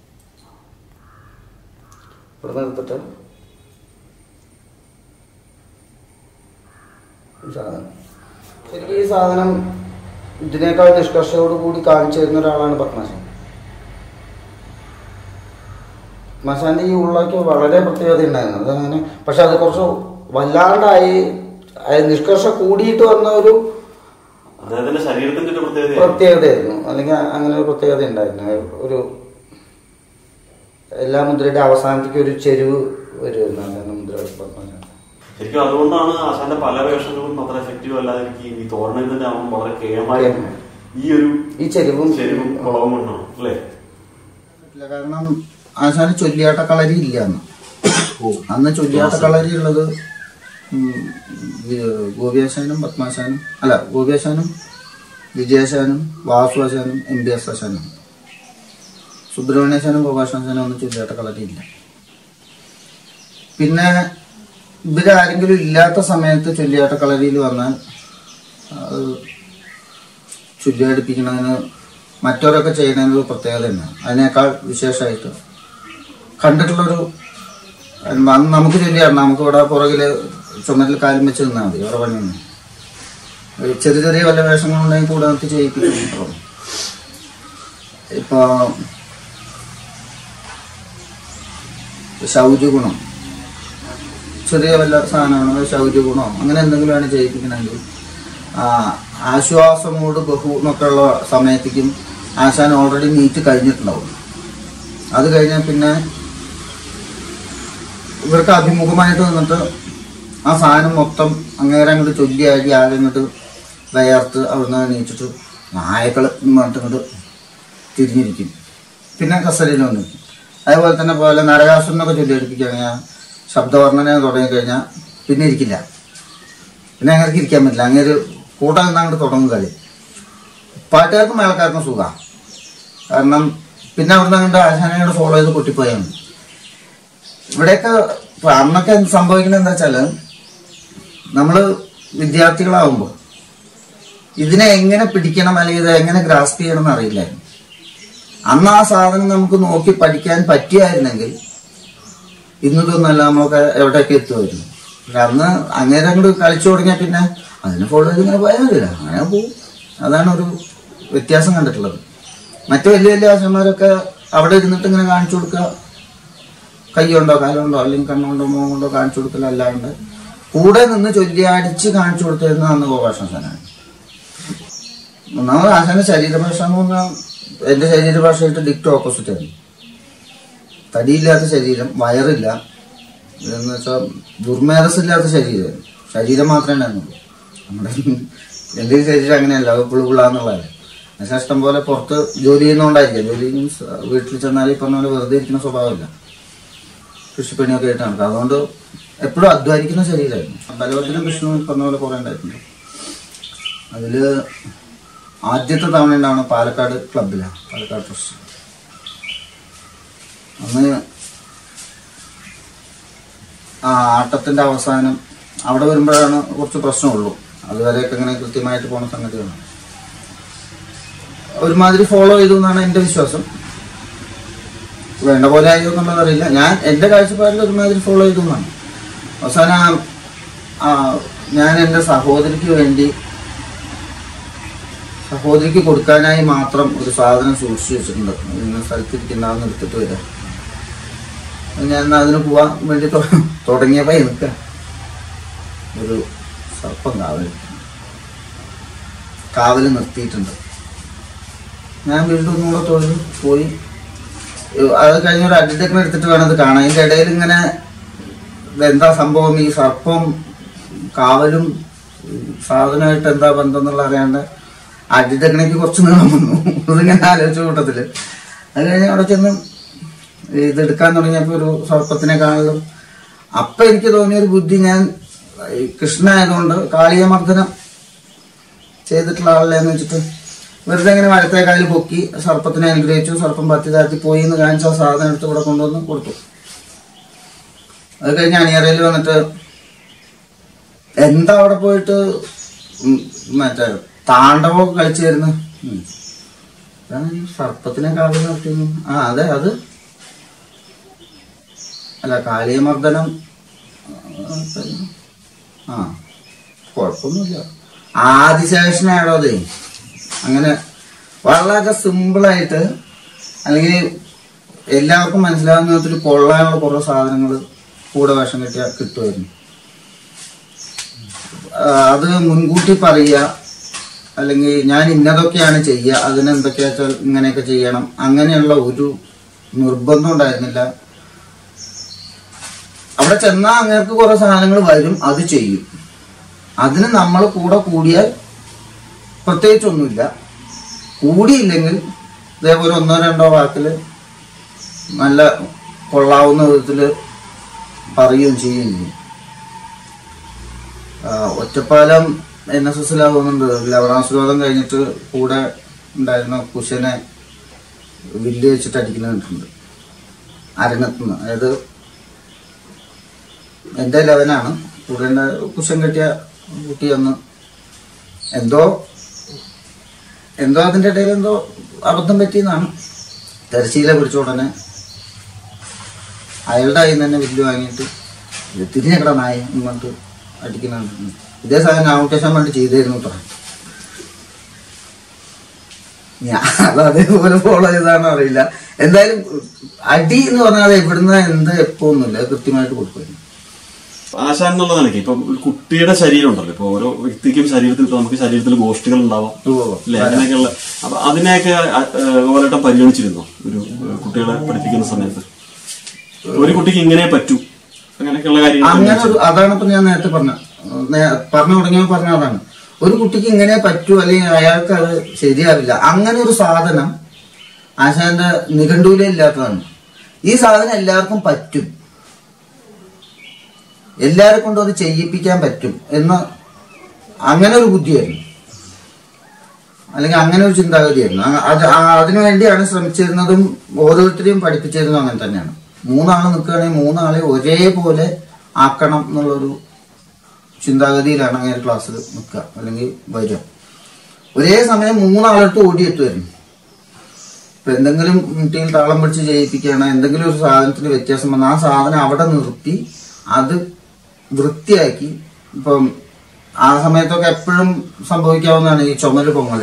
ഇവിടുന്ന് എടുത്തിട്ട് ഈ സാധനം ശരിക്കും ഈ സാധനം ഇതിനേക്കാൾ നിഷ്കർഷയോട് കൂടി കാണിച്ചു തരുന്ന ഒരാളാണ് പത്മനാശൻ മസാന്റെ ഈ ഉള്ളക്ക് വളരെ പ്രത്യേകത ഉണ്ടായിരുന്നു അതങ്ങനെ പക്ഷെ അത് കുറച്ച് വല്ലാണ്ടായി അത് നിഷ്കർഷ കൂടിയിട്ട് വന്ന ഒരു അദ്ദേഹത്തിന്റെ ശരീരത്തിന്റെ ഒരു പ്രത്യേകത പ്രത്യേകതയായിരുന്നു അല്ലെങ്കിൽ അങ്ങനെ ഒരു പ്രത്യേകത ഉണ്ടായിരുന്നു ഒരു എല്ലാ മുദ്രയുടെ അവസാനത്തേക്ക് ഒരു ചെരുവ് വരുമായിരുന്നു അങ്ങനെ മുദ്ര പത്മനാഭൻ ശരിക്കും അതുകൊണ്ടാണ് ആശാന്റെ പല വേഷങ്ങളും അത്ര എഫക്റ്റീവ് അല്ലാതിരിക്കുകയും ഈ തോരണത്തിന്റെ ആവുമ്പോൾ വളരെ കേയമായ ഈ ഒരു ഈ ചെരുവും ശരിവും കുളവും കൊണ്ടാണ് അല്ലേ ഇല്ല, കാരണം ആശാന് ചൊല്ലിയാട്ട കളരി ഇല്ല അന്ന് അന്ന് ചൊല്ലിയാട്ട കളരി ഉള്ളത് ഉം, വി- ഗോപിയാശാനും പത്മാശാനും അല്ല ഗോപിയാശാനും വിജയാശാനും വാസുവാശാനും എം ബി എസ് ആശാനും സുബ്രഹ്മണ്യാശാനും ഗോപാശാനും ഒന്നും ചൊല്ലിയാട്ട കളരി ഇല്ല പിന്നെ ഇവരാരെങ്കിലും ഇല്ലാത്ത സമയത്ത് ചൊല്ലിയാട്ട കളരിയിൽ വന്നാൽ അത് ചുല്ലിയടിപ്പിക്കുന്നതിന് മറ്റവരൊക്കെ ചെയ്യുന്നതിന് ഒരു പ്രത്യേകത ഉണ്ട് അതിനേക്കാൾ വിശേഷമായിട്ട് കണ്ടിട്ടുള്ളൊരു അന്ന് നമുക്ക് ചൊല്ലിയാണ് നമുക്ക് ഇവിടെ പുറകില് ചുമരിൽ കാലും വെച്ച് നിന്നാൽ മതി വേറെ പണിയൊന്നും ഒരു ചെറിയ ചെറിയ വല്ല വേഷങ്ങളുണ്ടെങ്കിൽ കൂടെ നിർത്തി ചെയ്യിപ്പിക്കും ഇപ്പൊ ശൗച ഗുണം ചെറിയ വല്ല സാധനമാണോ ശൗച ഗുണമോ അങ്ങനെ എന്തെങ്കിലും ആണ് ചെയ്യിപ്പിക്കണമെങ്കിൽ ആ, ആശ്വാസമോട് ബഹു എന്നൊക്കെ ഉള്ള സമയത്തേക്കും ആശാൻ ഓൾറെഡി മീറ്റ് കഴിഞ്ഞിട്ടുണ്ടാവും അത് കഴിഞ്ഞാൽ പിന്നെ ഇവർക്ക് അഭിമുഖമായിട്ട് നിന്നിട്ട് ആ സാധനം മൊത്തം അങ്ങേരെ അങ്ങോട്ട് ചൊല്ലിയാക്കി ആകെ ഇങ്ങോട്ട് വയർത്ത് അവിടുന്ന് എണീച്ചിട്ട് നായക്കൾ പറഞ്ഞിട്ട് ഇങ്ങോട്ട് തിരിഞ്ഞിരിക്കും പിന്നെ കസരയിൽ വന്നിരിക്കും അതേപോലെ തന്നെ പോലെ നരകാസുരനൊക്കെ ചൊല്ലിയെടുപ്പിക്കുകയാണെങ്കിൽ ശബ്ദവർണ്ണന തുടങ്ങിക്കഴിഞ്ഞാൽ പിന്നെ ഇരിക്കില്ല പിന്നെ അങ്ങനെ ഇരിക്കാൻ പറ്റില്ല അങ്ങനെ ഒരു കൂട്ടം നിന്ന് അങ്ങോട്ട് തുടങ്ങും കളി പാട്ടുകാർക്കും മേളക്കാർക്കും സുഖമാണ് കാരണം പിന്നെ അവിടുന്ന് അങ്ങോട്ട് ആശാനയോട് ഫോളോ ചെയ്ത് പൊട്ടിപ്പോയാൽ മതി ഇവിടെയൊക്കെ ഇപ്പൊ അന്നൊക്കെ എന്ത് സംഭവിക്കുന്നത് എന്താ വെച്ചാല് നമ്മള് വിദ്യാർത്ഥികളാവുമ്പോൾ ഇതിനെ എങ്ങനെ പിടിക്കണം അല്ലെങ്കിൽ ഇത് എങ്ങനെ ഗ്രാസ്പ് ചെയ്യണം എന്ന് അറിയില്ലായിരുന്നു അന്ന് ആ സാധനം നമുക്ക് നോക്കി പഠിക്കാൻ പറ്റിയായിരുന്നെങ്കിൽ ഇന്നതൊന്നല്ല നമ്മളൊക്കെ എവിടെയൊക്കെ എത്തുമായിരുന്നു പക്ഷെ അന്ന് അങ്ങനെ അങ്ങോട്ട് കളിച്ചു തുടങ്ങിയാൽ പിന്നെ അതിനെ ഫോളോ ചെയ്ത് ഇങ്ങനെ പോയാൽ മതില്ല അങ്ങനെ പോവും അതാണ് ഒരു വ്യത്യാസം കണ്ടിട്ടുള്ളത് മറ്റു വലിയ വലിയ ആശന്മാരൊക്കെ അവിടെ ഇരുന്നിട്ട് ഇങ്ങനെ കാണിച്ചു കൊടുക്കുക കൈയുണ്ടോ കാലുണ്ടോ അല്ലെങ്കിൽ കണ്ണുകൊണ്ടോ മുഖം കൊണ്ടോ കാണിച്ചു കൊടുക്കലല്ലാണ്ട് കൂടെ നിന്ന് ചൊല്ലിയാടിച്ച് കാണിച്ചു കൊടുത്തിരുന്ന അന്ന് ഗോപാഷാസനാണ് ഒന്നാമത് ആശാന്റെ ശരീരഭാഷ എന്ന് പറഞ്ഞാൽ എന്റെ ശരീരഭാഷയായിട്ട് ഡിക്റ്റ് ഓപ്പോസിറ്റ് ആയിരുന്നു തടിയില്ലാത്ത ശരീരം വയറില്ല എന്ന് വെച്ചാൽ ദുർമേധസ്സില്ലാത്ത ശരീരം ശരീരം മാത്രമേ ഉണ്ടായിരുന്നുള്ളൂ നമ്മുടെ എൻ്റെ ഈ ശരീരം അങ്ങനെയല്ല പുളുപുള്ളാന്നുള്ളതല്ല പക്ഷേ ഇഷ്ടം പോലെ പുറത്ത് ജോലി ചെയ്യുന്നതുകൊണ്ടായിരിക്കും ജോലി മീൻസ് വീട്ടിൽ ചെന്നാൽ ഈ പറഞ്ഞ പോലെ വെറുതെ ഇരിക്കുന്ന സ്വഭാവമില്ല കൃഷിപ്പണിയൊക്കെ ആയിട്ട് നടക്കുക അതുകൊണ്ട് എപ്പോഴും അധ്വാനിക്കുന്ന ശരീരമായിരുന്നു ബലവത്തിനും വിഷ്ണു ഈ പറഞ്ഞ പോലെ കുറേ ഉണ്ടായിട്ടുണ്ട് അതില് ആദ്യത്തെ തവണ ഉണ്ടാവണം പാലക്കാട് ക്ലബിലാണ് പാലക്കാട് ട്രസ്റ്റ് അന്ന് ആ ആട്ടത്തിന്റെ അവസാനം അവിടെ വരുമ്പോഴാണ് കുറച്ച് പ്രശ്നമുള്ളൂ അതുവരെയൊക്കെ ഇങ്ങനെ കൃത്യമായിട്ട് പോണ സംഗതിയാണ് ഒരുമാതിരി ഫോളോ ചെയ്തു എന്നാണ് എന്റെ വിശ്വാസം വേണ്ട പോലെ ആയോ എന്നുള്ളത് അറിയില്ല ഞാൻ എന്റെ കാഴ്ചപ്പാടിൽ ഒരുമാതിരി ഫോളോ ചെയ്തു എന്നാണ് അവസാനം ആ- ആ ഞാൻ എന്റെ സഹോദരിക്ക് വേണ്ടി സഹോദരിക്ക് കൊടുക്കാനായി മാത്രം ഒരു സാധനം സൂക്ഷിച്ചു വെച്ചിട്ടുണ്ട് ഇന്ന സ്ഥലത്തിരിക്കുന്നതെന്ന് എടുത്തിട്ട് വരാം അപ്പൊ ഞാൻ എന്നാ അതിന് പോവാൻ വേണ്ടി തൊ- തുടങ്ങിയപ്പോ എനിക്ക് ഒരു സർപ്പം കാവൽ കാവല് നിർത്തിയിട്ടുണ്ട് ഞാൻ വീണ്ടും ഒന്നുകൂടെ തൊഴിൽ പോയി ഏഹ് അത് കഴിഞ്ഞ ഒരു അഡിറ്റൊക്കെ എടുത്തിട്ട് വേണം അത് കാണാൻ ഇതിന്റെ ഇടയിൽ ഇങ്ങനെ എന്താ സംഭവം ഈ സർപ്പം കാവലും ഉം, സാധനമായിട്ട് എന്താ ബന്ധം എന്നുള്ള അറിയാണ്ട് അഡിറ്റക്കണയ്ക്ക് കുറച്ച് നീളം വന്നു അതിങ്ങനെ ആലോചിച്ച കൂട്ടത്തില് അത് കഴിഞ്ഞ് അവിടെ ചെന്ന് ഇതെടുക്കാൻ തുടങ്ങിയപ്പോ ഒരു സർപ്പത്തിനെ കാണലും അപ്പൊ എനിക്ക് തോന്നിയ ഒരു ബുദ്ധി ഞാൻ ഈ കൃഷ്ണ ആയതുകൊണ്ട് കാളിയമർദ്ദനം ചെയ്തിട്ടുള്ള ആളല്ലേ എന്ന് വെച്ചിട്ട് വെറുതെ ഇങ്ങനെ വലത്തെ കാലിൽ പൊക്കി സർപ്പത്തിനെ അനുഗ്രഹിച്ചു സർപ്പം പത്തി താഴ്ത്തി പോയി എന്ന് കാണിച്ച ആ സാധനം എടുത്ത് ഇവിടെ കൊണ്ടുവന്ന് കൊടുത്തു അത് കഴിഞ്ഞ് അണിയറയിൽ വന്നിട്ട് എന്താ അവിടെ പോയിട്ട് ഉം മറ്റേ താണ്ഡവമൊക്കെ കളിച്ചു വരുന്നു ഉം. ഇതാണ് ഈ സർപ്പത്തിനെ കാവൽ നടത്തിയത് ആ അതെ അത് അല്ല കാളിയമർദ്ദനം ആ കുഴപ്പമൊന്നുമില്ല ആദിശേഷനാണോ അതെ അങ്ങനെ വളരെ സിമ്പിളായിട്ട് അല്ലെങ്കിൽ എല്ലാവർക്കും മനസ്സിലാവുന്ന വിധത്തിൽ കൊള്ളാനുള്ള കുറേ സാധനങ്ങൾ കൂടെ വേഷം കെട്ടിയാൽ കിട്ടുമായിരുന്നു ആ, അത് മുൻകൂട്ടി പറയുക അല്ലെങ്കിൽ ഞാൻ ഇന്നതൊക്കെയാണ് ചെയ്യുക അതിനെന്തൊക്കെയാ വെച്ചാൽ ഇങ്ങനെയൊക്കെ ചെയ്യണം അങ്ങനെയുള്ള ഒരു നിർബന്ധം ഉണ്ടായിരുന്നില്ല അവിടെ ചെന്നാൽ അങ്ങേർക്ക് കുറെ സാധനങ്ങൾ വരും അത് ചെയ്യും അതിന് നമ്മൾ കൂടെ കൂടിയാൽ പ്രത്യേകിച്ചൊന്നുമില്ല കൂടിയില്ലെങ്കിൽ ഇതേപോലെ ഒന്നോ രണ്ടോ വാക്കില് നല്ല കൊള്ളാവുന്ന വിധത്തിൽ പറയുകയും ചെയ്യുകയും ചെയ്യും ആ, ഒറ്റപ്പാലം എൻ എസ് എസിലാവുന്നുണ്ട് ലവണാശ്രോധം കഴിഞ്ഞിട്ട് കൂടെ ഉണ്ടായിരുന്ന കുശനെ വില്ല് വെച്ചിട്ട് അടിക്കുന്ന കണ്ടിട്ടുണ്ട് അരങ്ങത്തുനിന്ന് അതായത് എന്റെ ലെവനാണ് കൂടെ എൻ്റെ കുശൻ കെട്ടിയ കുട്ടി അന്ന് എന്തോ എന്തോ അതിന്റെ ഇടയിൽ എന്തോ അബദ്ധം പറ്റിയെന്നാണ് തെരശ്ശീല പിടിച്ച ഉടനെ അയാളുടെ കയ്യിൽ നിന്ന് തന്നെ വില്ല് വാങ്ങിയിട്ട് ഇത് തിരിഞ്ഞക്കട നായ ഇങ്ങോട്ട് അടിക്കുന്നുണ്ട് ഇതേ സാധനം നാമോട്ടേഷൻ വേണ്ടി ചെയ്തായിരുന്നു കേട്ടോ ഞാൻ അത് അതേപോലെ ഫോളോ ചെയ്താണോ അറിയില്ല എന്തായാലും അടി എന്ന് പറഞ്ഞാൽ എവിടുന്ന് എന്ത് എപ്പോ ഒന്നുമില്ല അത് കൃത്യമായിട്ട് കൊടുക്കുമായിരുന്നു ആശാൻ എന്നുള്ള നിലയ്ക്ക് ഇപ്പൊ ഒരു കുട്ടിയുടെ ശരീരം ഉണ്ടല്ലോ ഇപ്പൊ ഓരോ വ്യക്തിക്കും ശരീരത്തിൽ ഇപ്പൊ നമുക്ക് ശരീരത്തിൽ ഗോഷ്ഠികൾ ഉണ്ടാവാം അല്ലെ അങ്ങനെയൊക്കെയുള്ള അപ്പൊ അതിനെയൊക്കെ ഓരോട്ടം പരിഗണിച്ചിരുന്നു ഒരു ഏഹ്, കുട്ടികളെ പഠിപ്പിക്കുന്ന സമയത്ത് ഒരു കുട്ടിക്ക് ഇങ്ങനെ പറ്റൂ അങ്ങനെയൊക്കെയുള്ള കാര്യങ്ങൾ അങ്ങനെ ഒരു അതാണ് ഇപ്പൊ ഞാൻ നേരത്തെ പറഞ്ഞ നേ- പറഞ്ഞു തുടങ്ങിയപ്പോൾ പറഞ്ഞ അതാണ് ഒരു കുട്ടിക്ക് ഇങ്ങനെ പറ്റൂ അല്ലെങ്കിൽ അയാൾക്ക് അത് ശരിയാവില്ല അങ്ങനെ ഒരു സാധനം ആശാന്റെ നിഘണ്ടുവിലേ ഇല്ലാത്തതാണ് ഈ സാധനം എല്ലാവർക്കും പറ്റും എല്ലാരെ കൊണ്ടും അത് ചെയ്യിപ്പിക്കാൻ പറ്റും എന്ന് അങ്ങനെ ഒരു ബുദ്ധിയായിരുന്നു അല്ലെങ്കിൽ അങ്ങനെ ഒരു ചിന്താഗതിയായിരുന്നു അ- അത് ആ- അതിനുവേണ്ടിയാണ് ശ്രമിച്ചിരുന്നതും ഓരോരുത്തരെയും പഠിപ്പിച്ചിരുന്നതും അങ്ങനെ തന്നെയാണ് മൂന്നാള് നിൽക്കുകയാണെങ്കിൽ മൂന്നാളെ ഒരേപോലെ ആക്കണം എന്നുള്ളൊരു ചിന്താഗതിയിലാണ് അങ്ങനെ ക്ലാസ്സിൽ നിൽക്കുക അല്ലെങ്കിൽ വരിക ഒരേ സമയം മൂന്നാളെടുത്ത് ഓടിയെത്തുമായിരുന്നു ഇപ്പൊ എന്തെങ്കിലും മുട്ടിയിൽ താളം പിടിച്ച് ചെയ്യിപ്പിക്കുകയാണ് എന്തെങ്കിലും ഒരു സാധനത്തിന് വ്യത്യാസം വന്നാൽ ആ സാധനം അവിടെ നിർത്തി അത് വൃത്തിയാക്കി ഇപ്പം ആ സമയത്തൊക്കെ എപ്പോഴും സംഭവിക്കാവുന്നതാണ് ഈ ചുമല് പൊങ്ങല്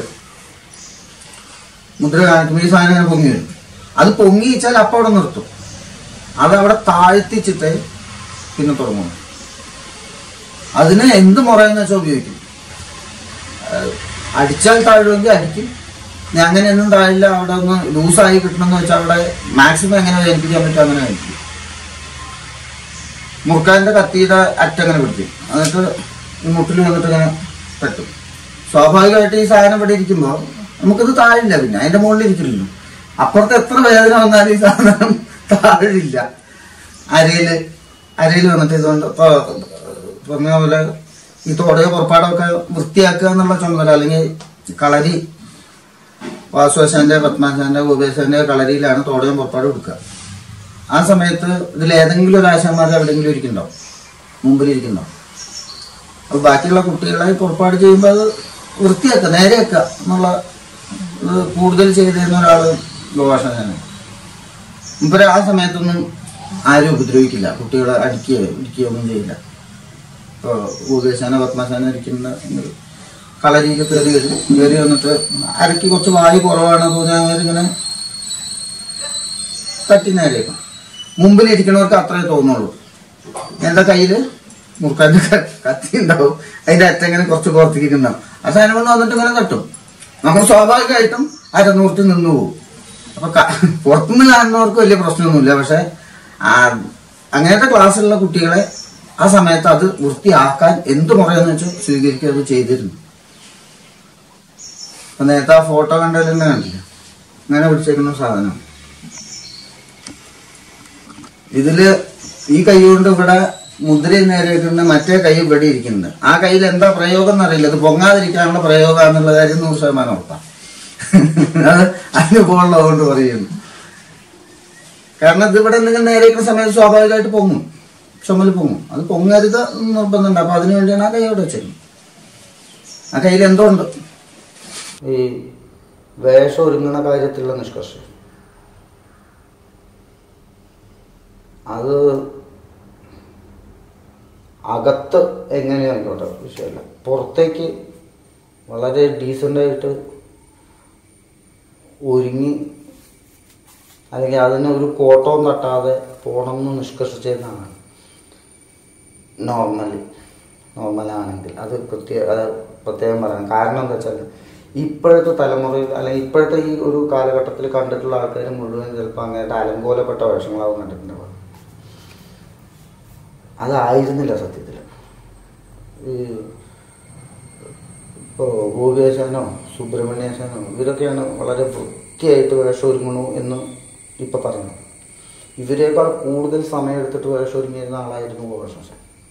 മുദ്ര കാണിക്കുമ്പോൾ ഈ സാധനം ഇങ്ങനെ പൊങ്ങി വരും അത് പൊങ്ങിച്ചാൽ അപ്പം അവിടെ നിർത്തും അത് അവിടെ താഴ്ത്തിച്ചിട്ട് പിന്നെ തുടങ്ങും അതിന് എന്ത് മുറയെന്ന് വെച്ചാൽ ഉപയോഗിക്കും ഏഹ് അടിച്ചാൽ താഴുമെങ്കിൽ അടിക്കും ഇനി അങ്ങനെയൊന്നും താഴില്ല അവിടെ ഒന്ന് ലൂസായി കിട്ടണമെന്ന് വെച്ചാൽ അവിടെ മാക്സിമം എങ്ങനെ വേദനിപ്പിക്കാൻ പറ്റും അങ്ങനെ വേദനിപ്പിക്കും മുറുക്കാന്റെ കത്തിയുടെ അറ്റങ്ങനെ പിടിക്കും എന്നിട്ട് ഈ മുട്ടിൽ വന്നിട്ട് ഇങ്ങനെ തട്ടും സ്വാഭാവികമായിട്ട് ഈ സാധനം ഇവിടെ ഇരിക്കുമ്പോൾ നമുക്കിത് താഴില്ല പിന്നെ അതിന്റെ മുകളിൽ ഇരിക്കില്ലല്ലോ അപ്പുറത്ത് എത്ര വേദന വന്നാലും ഈ സാധനം താഴില്ല അരയില് അരയിൽ വന്നിട്ട് ഇതുകൊണ്ട് ഇപ്പൊ പറഞ്ഞ പോലെ ഈ തോടയോ പുറപ്പാടൊക്കെ വൃത്തിയാക്കുക എന്നുള്ള ചുമതല അല്ലെങ്കിൽ കളരി വാസുവശാന്റെ പത്മാശാന്റെ ഗോപേശാന്റെ കളരിയിലാണ് തോടയും പുറപ്പാടും എടുക്കുക ആ സമയത്ത് ഇതിൽ ഏതെങ്കിലും ഒരു ആശാന്മാർ എവിടെയെങ്കിലും ഇരിക്കുന്നുണ്ടോ മുമ്പിലിരിക്കുന്നുണ്ടോ അപ്പൊ ബാക്കിയുള്ള കുട്ടികളെ പുറപ്പാട് ചെയ്യുമ്പോൾ അത് വൃത്തിയാക്കുക നേരെയാക്കുക എന്നുള്ള ഇത് കൂടുതൽ ചെയ്തു തരുന്ന ഒരാള് ഗോഭാഷനാണ് ഇപ്പൊ ആ സമയത്തൊന്നും ആരും ഉപദ്രവിക്കില്ല കുട്ടികളെ അടിക്കുകയോ ഇടിക്കുകയോ ഒന്നും ചെയ്യില്ല ഇപ്പോൾ ഭൂകേശാന പത്മശാന ഇരിക്കുന്ന കളരിയിൽ കയറി വരും കയറി വന്നിട്ട് അരക്ക് കുറച്ച് വായു കുറവാണ് തോന്നിയാൽ ഇങ്ങനെ തട്ടി നേരേക്കും മുമ്പിലിരിക്കണവർക്ക് അത്രേ തോന്നുള്ളൂ എൻ്റെ കയ്യില് മുറുക്കാൻ്റെ ക- കത്തി ഉണ്ടാവും അതിന്റെ അറ്റങ്ങനെ കുറച്ച് പുറത്തേക്ക് ഉണ്ടാവും ആ സാധനം കൊണ്ട് വന്നിട്ട് ഇങ്ങനെ തട്ടും നമ്മൾ സ്വാഭാവികമായിട്ടും അരനൂർത്തി നിന്ന് പോകും അപ്പൊ ക- പുറത്തുനിന്ന് കാണുന്നവർക്ക് വലിയ പ്രശ്നമൊന്നുമില്ല പക്ഷെ ആ അങ്ങനത്തെ ക്ലാസ്സിലുള്ള കുട്ടികളെ ആ സമയത്ത് അത് വൃത്തിയാക്കാൻ എന്ത് മുറയെന്ന് വെച്ചാൽ സ്വീകരിക്കുക അത് ചെയ്തിരുന്നു അപ്പൊ നേരത്തെ ആ ഫോട്ടോ കണ്ടതിൽ തന്നെ കണ്ടില്ല അങ്ങനെ പിടിച്ചേക്കുന്ന സാധനം ഇതില് ഈ കൈ കൊണ്ട് ഇവിടെ മുദ്ര നേരിടുന്ന മറ്റേ കൈ ഇവിടെ ഇരിക്കുന്നുണ്ട് ആ കയ്യിൽ എന്താ പ്രയോഗം എന്നറിയില്ല ഇത് പൊങ്ങാതിരിക്കാനുള്ള പ്രയോഗം എന്നുള്ള കാര്യം നൂറ് ശതമാനം ഉറപ്പാണ് അത് അനുഭവമുള്ളത് കൊണ്ട് പറയുന്നു കാരണം ഇത് ഇവിടെ എന്തെങ്കിലും നേരിടുന്ന സമയത്ത് സ്വാഭാവികമായിട്ട് പൊങ്ങും ചുമല് പൊങ്ങും അത് പൊങ്ങരുത് എന്ന് നിർബന്ധമുണ്ട് അപ്പൊ അതിനു വേണ്ടിയാണ് ആ കൈ അവിടെ വെച്ചിരുന്നത് ആ കയ്യിൽ എന്തോ ഉണ്ട് ഈ വേഷം ഒരുങ്ങുന്ന കാര്യത്തിലുള്ള നിഷ്കർഷം അത് അകത്ത് എങ്ങനെയായിക്കോട്ടെ വിഷയമല്ല പുറത്തേക്ക് വളരെ ഡീസൻ്റായിട്ട് ഒരുങ്ങി അല്ലെങ്കിൽ അതിന് ഒരു കോട്ടവും തട്ടാതെ പോകണമെന്ന് നിഷ്കർഷിച്ചതാണ് നോർമലി നോർമലാണെങ്കിൽ അത് പ്രത്യേക അത് പ്രത്യേകം പറയാം കാരണം എന്താ വെച്ചാൽ ഇപ്പോഴത്തെ തലമുറയിൽ അല്ലെങ്കിൽ ഇപ്പോഴത്തെ ഈ ഒരു കാലഘട്ടത്തിൽ കണ്ടിട്ടുള്ള ആൾക്കാർ മുഴുവൻ ചിലപ്പോൾ അങ്ങനത്തെ അലങ്കോലപ്പെട്ട വേഷങ്ങളാവും കണ്ടിട്ടുണ്ടാവുക അതായിരുന്നില്ല സത്യത്തിൽ ഈ ഇപ്പോൾ ഭൂപേശനോ സുബ്രഹ്മണ്യേശനോ ഇവരൊക്കെയാണ് വളരെ വൃത്തിയായിട്ട് വേഷം ഒരുങ്ങണു എന്ന് ഇപ്പം പറയുന്നത് ഇവരെക്കാൾ കൂടുതൽ സമയം എടുത്തിട്ട് വേഷം ഒരുങ്ങിയിരുന്ന ആളായിരുന്നു ഗോപാലകൃഷ്ണൻ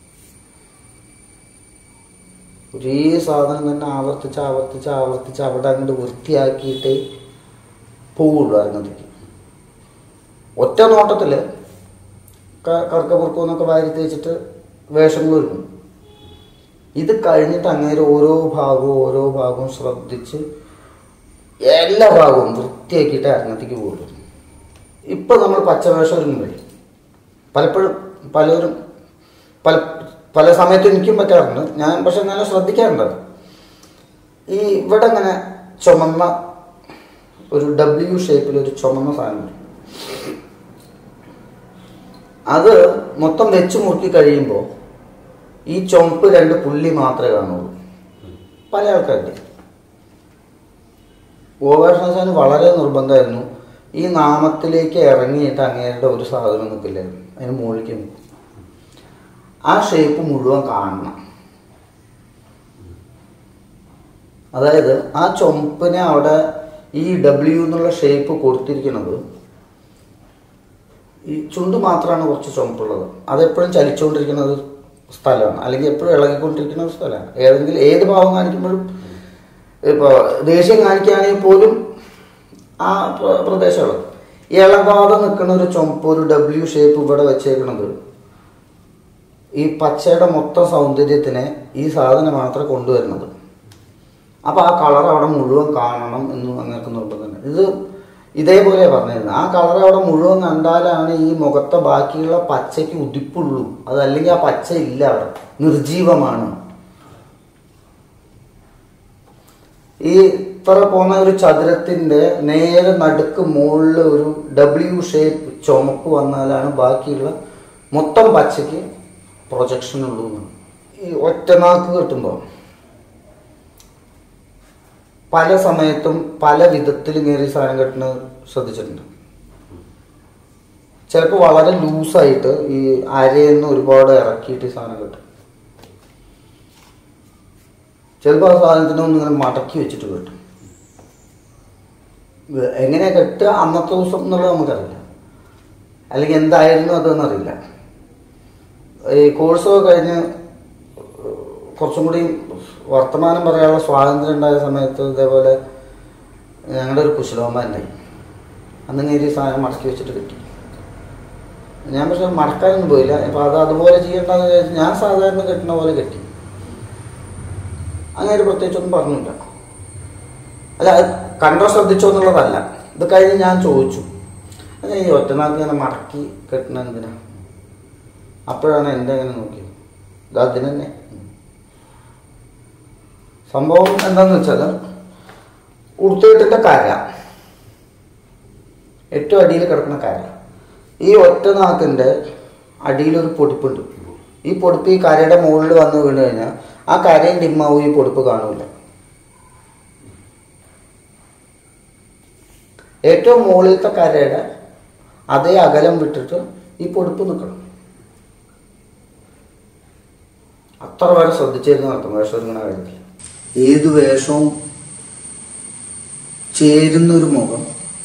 ഒരേ സാധനം തന്നെ ആവർത്തിച്ച് ആവർത്തിച്ച് ആവർത്തിച്ച് അവിടെ അങ്ങോട്ട് വൃത്തിയാക്കിയിട്ടേ പോവുള്ളൂ അരങ്ങത്തേക്ക് ഒറ്റ നോട്ടത്തിൽ കറുക്ക പുറക്കുമെന്നൊക്കെ വാരി തേച്ചിട്ട് വേഷങ്ങൾ ഒരുക്കും ഇത് കഴിഞ്ഞിട്ട് അങ്ങേര് ഓരോ ഭാഗവും ഓരോ ഭാഗവും ശ്രദ്ധിച്ച് എല്ലാ ഭാഗവും വൃത്തിയാക്കിയിട്ട് അരങ്ങത്തേക്ക് പോകുള്ളൂ ഇപ്പൊ നമ്മൾ പച്ചവേഷം ഒരുങ്ങുമ്പോഴേ പലപ്പോഴും പലരും പല പല സമയത്തും എനിക്കും പറ്റാറുണ്ട് ഞാൻ പക്ഷെ നല്ല ശ്രദ്ധിക്കാറുണ്ട് അത്. ഈ ഇവിടെ ഇങ്ങനെ ചുമന്ന ഒരു ഡബ്ല്യു ഷേപ്പിൽ ഒരു ചുമന്ന സാധനം വരും. അത് മൊത്തം വെച്ച് മുറുക്കി കഴിയുമ്പോൾ ഈ ചുമപ്പ് രണ്ട് പുള്ളി മാത്രമേ കാണുള്ളൂ പല ആൾക്കാരുടെ ഗോപാലകൃഷ്ണസാന് വളരെ നിർബന്ധമായിരുന്നു ഈ നാമത്തിലേക്ക് ഇറങ്ങിയിട്ട് അങ്ങേരുടെ ഒരു സാധനം നിൽക്കില്ലായിരുന്നു അതിന് മുകളിലേക്ക് നിൽക്കും ആ ഷേപ്പ് മുഴുവൻ കാണണം അതായത് ആ ചുമപ്പിനെ അവിടെ ഈ ഡബ്ല്യു എന്നുള്ള ഷേപ്പ് കൊടുത്തിരിക്കുന്നത് ഈ ചുണ്ട് മാത്രമാണ് കുറച്ച് ചുമപ്പുള്ളത് അതെപ്പോഴും ചലിച്ചുകൊണ്ടിരിക്കുന്ന ഒരു സ്ഥലമാണ് അല്ലെങ്കിൽ എപ്പോഴും ഇളകിക്കൊണ്ടിരിക്കുന്ന ഒരു സ്ഥലമാണ് ഏതെങ്കിലും ഏത് ഭാവം കാണിക്കുമ്പോഴും ഇപ്പോൾ ദേഷ്യം കാണിക്കുകയാണെങ്കിൽ പോലും ആ പ്ര- പ്രദേശമുള്ളത് ഇളകാതെ നിൽക്കുന്ന ഒരു ചുമപ്പ് ഒരു ഡബ്ല്യു ഷേപ്പ് ഇവിടെ വെച്ചേക്കുന്നത് ഈ പച്ചയുടെ മൊത്തം സൗന്ദര്യത്തിനെ ഈ സാധനം മാത്രം കൊണ്ടുവരുന്നത് അപ്പൊ ആ കളർ അവിടെ മുഴുവൻ കാണണം എന്ന് അങ്ങനെ നിർബന്ധമുണ്ട് ഇത് ഇതേപോലെ പറഞ്ഞിരുന്നത് ആ കളർ അവിടെ മുഴുവൻ കണ്ടാലാണ് ഈ മുഖത്തെ ബാക്കിയുള്ള പച്ചയ്ക്ക് ഉദിപ്പുള്ളൂ അതല്ലെങ്കിൽ ആ പച്ച ഇല്ല അവിടെ നിർജീവമാണ് ഈ ഇത്ര പോകുന്ന ഒരു ചതുരത്തിന്റെ നേരെ നടുക്ക് മുകളിൽ ഒരു ഡബ്ല്യു ഷേപ്പ് ചുമപ്പ് വന്നാലാണ് ബാക്കിയുള്ള മൊത്തം പച്ചയ്ക്ക് പ്രൊജക്ഷൻ ഉള്ളൂ എന്നാണ്. ഈ ഒറ്റനാക്ക് കിട്ടുമ്പോൾ പല സമയത്തും പല വിധത്തിൽ കയറി സാധനം കെട്ടുന്നത് ശ്രദ്ധിച്ചിട്ടുണ്ട് ചിലപ്പോൾ വളരെ ലൂസായിട്ട് ഈ അരയെന്ന് ഒരുപാട് ഇറക്കിയിട്ട് ഈ സാധനം കെട്ടും ചിലപ്പോൾ ആ സാധനത്തിനെ ഒന്ന് ഇങ്ങനെ മടക്കി വെച്ചിട്ട് കെട്ടും ഇത് എങ്ങനെ കെട്ടുക അന്നത്തെ ദിവസം എന്നുള്ളത് നമുക്കറിയില്ല അല്ലെങ്കിൽ എന്തായിരുന്നു അതെന്നറിയില്ല ഈ കോഴ്സൊക്കെ കഴിഞ്ഞ് കുറച്ചും കൂടി വർത്തമാനം പറയാനുള്ള സ്വാതന്ത്ര്യം ഉണ്ടായ സമയത്ത് ഇതേപോലെ ഞങ്ങളുടെ ഒരു കുശലോമ ഉണ്ടായി അന്ന് നേരി സാധനം മടക്കി വെച്ചിട്ട് കിട്ടി ഞാൻ പക്ഷെ മടക്കാനൊന്നും പോയില്ല അപ്പൊ അത് അതുപോലെ ചെയ്യണ്ടെന്ന് വിചാരിച്ച് ഞാൻ സാധാരണ കെട്ടുന്ന പോലെ കെട്ടി അങ്ങനെ പ്രത്യേകിച്ചൊന്നും പറഞ്ഞില്ല അല്ല അത് കണ്ടോ ശ്രദ്ധിച്ചോ എന്നുള്ളതല്ല ഇത് കഴിഞ്ഞ് ഞാൻ ചോദിച്ചു അത് ഈ ഒറ്റനാൾക്ക് ഇങ്ങനെ മടക്കി കെട്ടണ എന്തിനാ അപ്പോഴാണ് എൻ്റെ അങ്ങനെ നോക്കിയത് ഇത് അതിന് തന്നെ സംഭവം എന്താന്ന് വെച്ചാൽ ഉടുത്തുകെട്ടിൻ്റെ കര ഏറ്റവും അടിയിൽ കിടക്കുന്ന കര ഈ ഒറ്റ നാക്കിൻ്റെ അടിയിലൊരു പൊടിപ്പുണ്ട് ഈ പൊടിപ്പ് ഈ കരയുടെ മുകളിൽ വന്ന് വീണ് കഴിഞ്ഞാൽ ആ കരയും ഡിമ്മാവും ഈ പൊടിപ്പ് കാണൂല ഏറ്റവും മുകളിലത്തെ കരയുടെ അതേ അകലം വിട്ടിട്ട് ഈ പൊടിപ്പ് നിൽക്കണം അത്ര വരെ ശ്രദ്ധിച്ചിരുന്നു നടത്തും വേഷം ഒരുങ്ങണ കാര്യത്തിൽ ഏത് വേഷവും ചേരുന്നൊരു മുഖം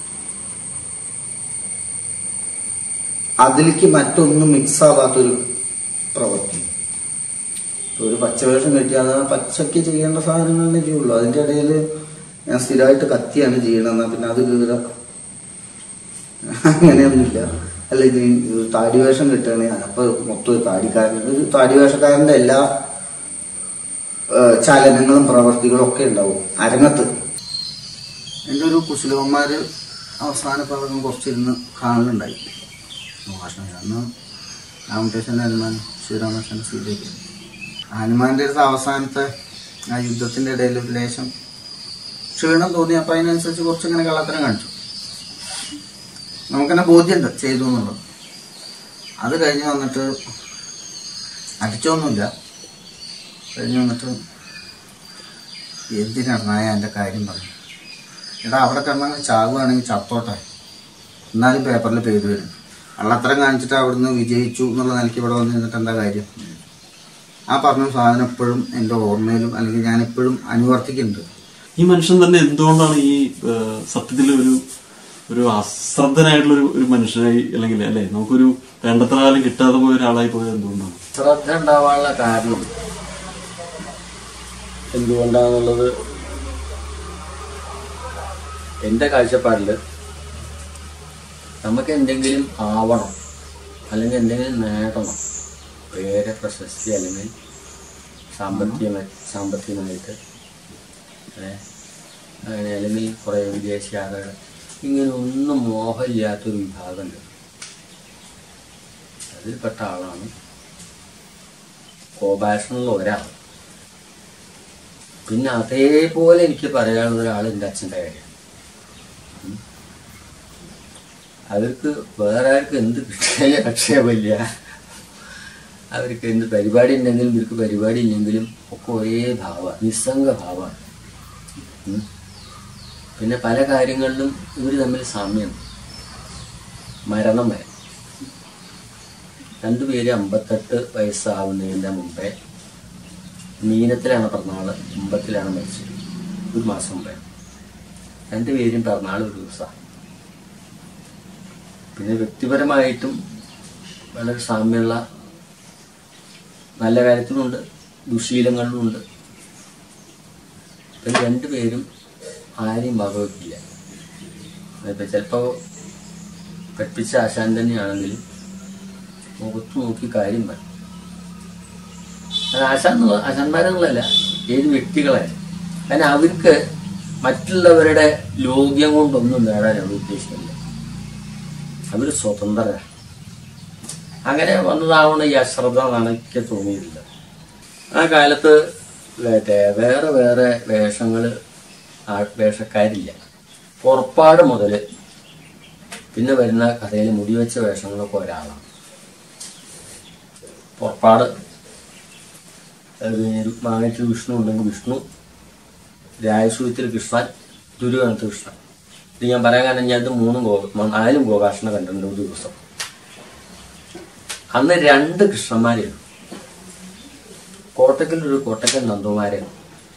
അതിലേക്ക് മറ്റൊന്നും മിക്സ് ആവാത്തൊരു പ്രവൃത്തി ഇപ്പൊ ഒരു പച്ചവേഷം കെട്ടിയാൽ അത് ആ പച്ചക്ക് ചെയ്യേണ്ട സാധനങ്ങളെ ചെയ്യുള്ളൂ അതിന്റെ ഇടയിൽ ഞാൻ സ്ഥിരമായിട്ട് കത്തിയാണ് ചെയ്യണമെന്നാ പിന്നെ അത് കീറ അങ്ങനെയൊന്നുമില്ല അല്ല ഇത് ഈ താടി വേഷം കിട്ടുകയാണെങ്കിൽ അപ്പൊ മൊത്തം ഒരു താടിക്കാരൻ ഒരു താടി വേഷക്കാരന്റെ എല്ലാ ഏഹ്, ചലനങ്ങളും പ്രവർത്തികളും ഒക്കെ ഉണ്ടാവും അരങ്ങത്ത് എൻ്റെ ഒരു കുശലവന്മാര് അവസാന ഭാഗം കുറച്ചിരുന്ന് കാണുന്നുണ്ടായി മോശം അന്ന് രാമകൃഷ്ണൻ ഹനുമാൻ ശ്രീരാമകൃഷ്ണൻ സീതയ്ക്ക് ഹനുമാന്റെ അടുത്ത് അവസാനത്തെ ആ യുദ്ധത്തിന്റെ ഇടയിൽ ഒരു ലേശം ക്ഷീണം തോന്നി അപ്പൊ അതിനനുസരിച്ച് കുറച്ചിങ്ങനെ കള്ളത്തരം കാണിച്ചു നമുക്കെന്നെ ബോധ്യമുണ്ട് ചെയ്തു എന്നുള്ളത് അത് കഴിഞ്ഞ് വന്നിട്ട് അടിച്ചൊന്നുമില്ല കഴിഞ്ഞ് വന്നിട്ട് എന്തിനാണ് നായ എൻ്റെ കാര്യം പറഞ്ഞു എടാ അവിടെ കിടന്നാൽ ചാവുകയാണെങ്കിൽ ചത്തോട്ടെ എന്നാലും പേപ്പറിൽ പേര് വരും കള്ളത്തരം കാണിച്ചിട്ട് അവിടുന്ന് വിജയിച്ചു എന്നുള്ള നിലയ്ക്ക് ഇവിടെ വന്ന് നിന്നിട്ട് എന്താ കാര്യം ആ പറഞ്ഞ സാധനം എപ്പോഴും എൻ്റെ ഓർമ്മയിലും അല്ലെങ്കിൽ ഞാൻ എപ്പോഴും അനുവർത്തിക്കുന്നുണ്ട് ഈ മനുഷ്യൻ തന്നെ എന്തുകൊണ്ടാണ് ഈ ഏഹ്, സത്യത്തിൽ ഒരു ഒരു അശ്രദ്ധനായിട്ടുള്ള ഒരു ഒരു മനുഷ്യനായി അല്ലെങ്കിൽ അല്ലെ നമുക്കൊരു വേണ്ടത്ര കാലം കിട്ടാതെ പോയ ഒരാളായി പോയത് എന്തുകൊണ്ടാണ് ശ്രദ്ധ ഉണ്ടാവാനുള്ള കാരണം എന്തുകൊണ്ടാന്നുള്ളത് എൻ്റെ കാഴ്ചപ്പാടിൽ നമുക്ക് എന്തെങ്കിലും ആവണം അല്ലെങ്കിൽ എന്തെങ്കിലും നേടണം പേര് പ്രശസ്തി അല്ലെങ്കിൽ സാമ്പത്തിക സാമ്പത്തികമായിട്ട് ഏ, അങ്ങനെ അല്ലെങ്കിൽ കുറേ വിദേശ യാത്രകൾ ഇങ്ങനെ ഒന്നും മോഹമില്ലാത്തൊരു വിഭാഗമുണ്ട് അതിൽപ്പെട്ട ആളാണ് കോപാഷനുള്ള ഒരാൾ പിന്നെ അതേപോലെ എനിക്ക് പറയാനുള്ള ഒരാൾ എൻ്റെ അച്ഛൻ്റെ കാര്യം ഉം. അവർക്ക് വേറെ ആർക്കും എന്ത് കിട്ടിയാലും ആക്ഷേപമില്ല അവർക്ക് എന്ത് പരിപാടി ഉണ്ടെങ്കിലും ഇവർക്ക് പരിപാടി ഇല്ലെങ്കിലും ഒക്കെ ഒരേ ഭാവ നിസ്സംഗ ഭാവമാണ് ഉം. പിന്നെ പല കാര്യങ്ങളിലും ഇവർ തമ്മിൽ സാമ്യമുണ്ട് മരണം വരെ രണ്ടുപേര് അമ്പത്തെട്ട് വയസ്സാവുന്നതിൻ്റെ മുമ്പേ മീനത്തിലാണ് പിറന്നാള് കുംഭത്തിലാണ് മരിച്ചത് ഒരു മാസം മുമ്പേ രണ്ടുപേരും പിറന്നാൾ ഒരു ദിവസമാണ് പിന്നെ വ്യക്തിപരമായിട്ടും വളരെ സാമ്യമുള്ള നല്ല കാര്യത്തിലുണ്ട് ദുശീലങ്ങളിലുമുണ്ട് പിന്നെ രണ്ടുപേരും ആരെയും വകവെക്കില്ല ഇപ്പം ചിലപ്പോൾ പഠിപ്പിച്ച ആശാൻ തന്നെയാണെങ്കിലും മുഖത്ത് നോക്കി കാര്യം പറയും അത് ആശാൻ എന്നുള്ള- ആശാന്മാരെന്നുള്ളതല്ല ഏത് വ്യക്തികളെ കാരണം അവർക്ക് മറ്റുള്ളവരുടെ ലോക്യം കൊണ്ടൊന്നും നേടാൻ അവർ ഉദ്ദേശിക്കുന്നില്ല അവർ സ്വതന്ത്രരാണ് അങ്ങനെ വന്നതാവണ ഈ അശ്രദ്ധ എന്നാണ് എനിക്ക് തോന്നിയിട്ടില്ല ആ കാലത്ത് മറ്റേ വേറെ വേറെ വേഷങ്ങൾ വേഷക്കാരില്ല പുറപ്പാട് മുതൽ പിന്നെ വരുന്ന കഥയിൽ മുടിവെച്ച വേഷങ്ങളൊക്കെ ഒരാളാണ് പുറപ്പാട് മാങ്ങത്തിൽ വിഷ്ണു ഉണ്ടെങ്കിൽ വിഷ്ണു രായസൂയത്തിൽ കൃഷ്ണൻ ദുര്യോധനത്തിൽ കൃഷ്ണൻ ഇത് ഞാൻ പറയാൻ കാരണം ഞാൻ ഇത് മൂന്നും ഗോ നാലും ഗോകാഷണ കണ്ടിട്ടുണ്ട് ഒരു ദിവസം അന്ന് രണ്ട് കൃഷ്ണന്മാരെയാണ് കോട്ടക്കൽ ഒരു കോട്ടക്കൽ നന്ദുമാരെയാണ്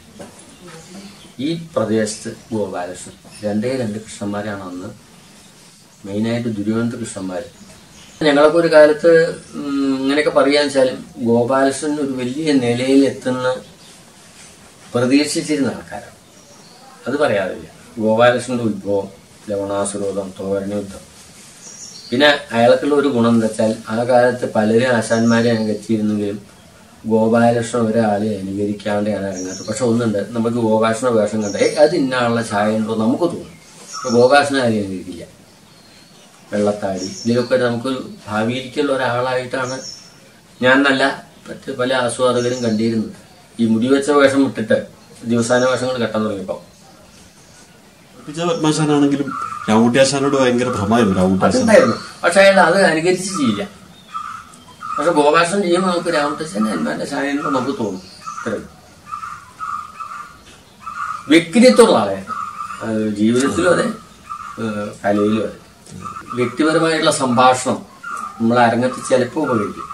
ഈ പ്രദേശത്ത് ഗോപാലകൃഷ്ണൻ രണ്ടേ രണ്ട് കൃഷ്ണന്മാരാണ് അന്ന് മെയിനായിട്ട് ദുര്യോധന കൃഷ്ണന്മാർ ഞങ്ങളൊക്കെ ഒരു കാലത്ത് ഉം, ഇങ്ങനെയൊക്കെ പറയാന്ന് വെച്ചാലും ഗോപാലകൃഷ്ണൻ ഒരു വലിയ നിലയിൽ എത്തുന്ന പ്രതീക്ഷിച്ചിരുന്ന ആൾക്കാരാണ് അത് പറയാറില്ല ഗോപാലകൃഷ്ണന്റെ ഉത്ഭവം ലവണാസുരോധം തോരണ യുദ്ധം പിന്നെ അയാൾക്കുള്ള ഒരു ഗുണം എന്താ വെച്ചാൽ ആ കാലത്ത് പലരും ആശാന്മാരെ അനുകരിച്ചിരുന്നെങ്കിലും ഗോപാലകൃഷ്ണൻ ഒരാളെ അനുകരിക്കാണ്ടാണ് ഇറങ്ങാത്തത് പക്ഷെ ഒന്നുണ്ട് നമുക്ക് ഗോപാലകൃഷ്ണ വേഷം കണ്ട ഏ അത് ഇന്നാളുള്ള ചായ ഉണ്ടോ നമുക്ക് തോന്നും അപ്പൊ ഗോപാലകൃഷ്ണൻ ആരെയും അനുകരിക്കില്ല വെള്ളത്താടി ഇതിലൊക്കെ നമുക്കൊരു ഭാവിയിലേക്കുള്ള ഒരാളായിട്ടാണ് ഞാൻ നല്ല മറ്റ് പല ആസ്വാദകരും കണ്ടിരുന്നത് ഈ മുടിവെച്ച വേഷം വിട്ടിട്ട് ദിവസാന വേഷങ്ങൾ കെട്ടാൻ തുടങ്ങിയപ്പോൾ വിജയ പത്മാശാനാണെങ്കിലും രാവുട്ടിയാശാനോട് ഭയങ്കര ഭ്രമായിരുന്നു രാവുട്ടിയാശാൻ അതുണ്ടായിരുന്നു പക്ഷെ അയാൾ അത് അനുകരിച്ച് ചെയ്യില്ല പക്ഷെ ഗോപാലകൃഷ്ണൻ ചെയ്യുമ്പോൾ നമുക്ക് രാമകൃഷ്ണൻ എന്മാരുടെ ചായനോ നമുക്ക് തോന്നും ഇത്രയും വ്യക്തിത്വമുള്ള ആളായിരുന്നു അത് ജീവിതത്തിലും അതെ ഏഹ് കലയിലും അതെ വ്യക്തിപരമായിട്ടുള്ള സംഭാഷണം നമ്മൾ അരങ്ങത്ത് ചിലപ്പോൾ ഉപകരിക്കും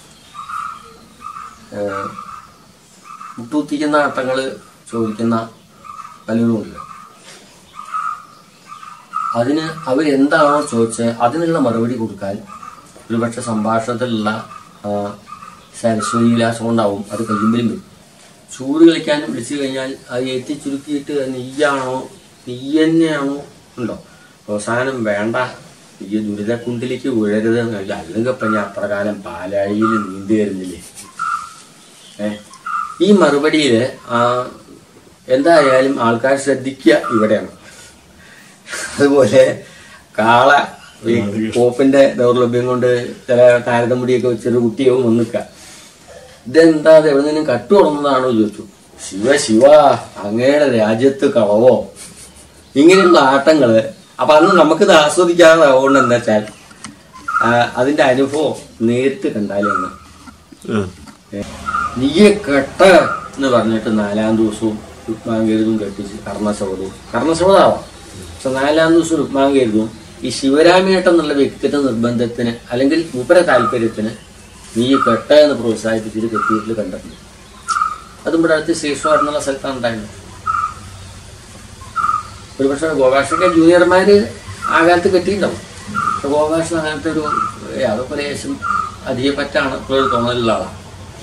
ഏഹ് മുട്ടുകുത്തിക്കുന്ന ആട്ടങ്ങൾ ചോദിക്കുന്ന പലരും ഉണ്ട് അതിന് അവരെന്താണോ ചോദിച്ചത് അതിനുള്ള മറുപടി കൊടുക്കാൻ ഒരുപക്ഷെ സംഭാഷണത്തിലുള്ള ആ, സരസ്വതി വിലാസം കൊണ്ടാവും അത് കഴിയുമ്പോഴും വരും ചൂട് കളിക്കാനും വിളിച്ചു കഴിഞ്ഞാൽ അത് എത്തി ചുരുക്കിയിട്ട് നെയ്യാണോ നെയ്യ് തന്നെയാണോ ഉണ്ടോ അവസാനം വേണ്ട ഈ ദുരിതക്കുണ്ടിലേക്ക് വീഴരുത് എന്നല്ല അതിനൊക്കെ ഞാൻ അപ്രകാരം പാലാഴിയിൽ നീന്തി വരുന്നില്ലേ ഏ ഈ മറുപടിയിൽ എന്തായാലും ആൾക്കാർ ശ്രദ്ധിക്കുക ഇവിടെയാണ് അതുപോലെ കാള ഈ പോപ്പിന്റെ ദൗർലഭ്യം കൊണ്ട് ചില താരതമുടിയൊക്കെ വെച്ചൊരു കുട്ടിയാവും വന്നിക്ക ഇതെന്താ അത് എവിടെ നിന്നും കട്ടു തുടങ്ങുന്നതാണോ ചോദിച്ചു ശിവ ശിവ അങ്ങയുടെ രാജ്യത്ത് കളവോ ഇങ്ങനെയുള്ള ആട്ടങ്ങള് അപ്പൊ അന്ന് നമുക്കിത് ആസ്വദിക്കാതാവുകൊണ്ട് എന്താ വെച്ചാൽ ആ, അതിന്റെ അനുഭവം നേരിട്ട് കണ്ടാലാണ് നീയെ കെട്ട എന്ന് പറഞ്ഞിട്ട് നാലാം ദിവസവും രുക്മാങ്കരുതും കെട്ടിച്ച് കർണശവതവും കർണശവതാവാം പക്ഷെ നാലാം ദിവസം രുക്മാങ്കരുതും ഈ ശിവരാമേട്ടൻ എന്നുള്ള വ്യക്തിയുടെ നിർബന്ധത്തിന് അല്ലെങ്കിൽ മൂപ്പര താല്പര്യത്തിന് നീ കെട്ട എന്ന് പ്രോത്സാഹിപ്പിച്ചിട്ട് കെട്ടിയിട്ട് കണ്ടിട്ടുണ്ട് അതും ഇവിടെ അടുത്ത് ശേഷവാർ എന്നുള്ള സ്ഥലത്താണ് ഉണ്ടായിരുന്നത് ഒരുപക്ഷെ ഗോപാഷന്റെ ജൂനിയർമാര് ആ കാലത്ത് കെട്ടിയിട്ടുണ്ടാവും പക്ഷെ ഗോപാഷൻ അങ്ങനത്തെ ഒരു ഏ, അതൊക്കെ ലേശം അധികം പറ്റാണ് ഇപ്പോഴൊരു തോന്നലുള്ള ആളാണ്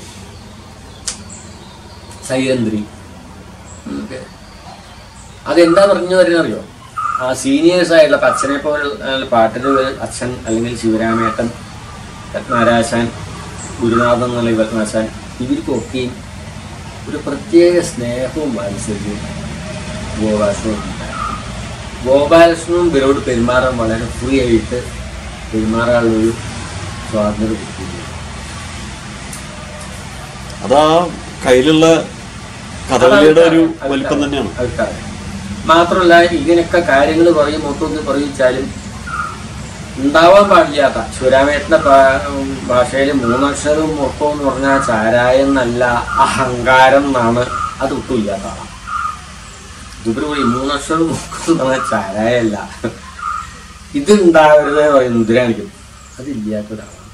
സൈരന്ദ്രി ഒക്കെ. അതെന്താ പറഞ്ഞു വരുന്നറിയോ ആ സീനിയേഴ്സ് ആയിട്ടുള്ള ഇപ്പൊ അച്ഛനെ പോലെ പാട്ടിന് ഒരു അച്ഛൻ അല്ലെങ്കിൽ ശിവരാമേട്ടൻ രത്നാരാശാൻ ഗുരുനാഥൻ എന്നുള്ള രത്നാശാൻ ഇവർക്കൊക്കെയും ഒരു പ്രത്യേക സ്നേഹവും വാത്സല്യവും ഗോപാലകൃഷ്ണനും ഉണ്ടായിരുന്നു. ഗോപാലകൃഷ്ണനും ഇവരോട് പെരുമാറാൻ വളരെ ഫ്രീ ആയിട്ട് പെരുമാറാനുള്ളൊരു സ്വാതന്ത്ര്യം കൊടുത്തിരുന്നു അതാ കയ്യിലുള്ള കഥകളിയുടെ ഒരു വലിപ്പം തന്നെയാണ് അഭിപ്രായം മാത്രമല്ല ഇങ്ങനെയൊക്കെ കാര്യങ്ങൾ പറയും മൊത്തത്തിൽ പറയിച്ചാലും ഉണ്ടാവാൻ പാടില്ലാത്ത ശിവരാമേട്ടന്റെ ഭാഷയിൽ മൂന്നക്ഷരവും മൊത്തം എന്ന് പറഞ്ഞാൽ ചാരായം എന്നല്ല അഹങ്കാരം എന്നാണ് അത് ഒട്ടും ഇല്ലാത്ത ആളാണ് ഇവര് പറയും മൂന്നക്ഷരവും മൊത്തം എന്ന് പറഞ്ഞാൽ ചാരായല്ല ഇത് ഉണ്ടാവരുത് പറയും മുദ്രാണിക്കും അതില്ലാത്ത ഒരാളാണ്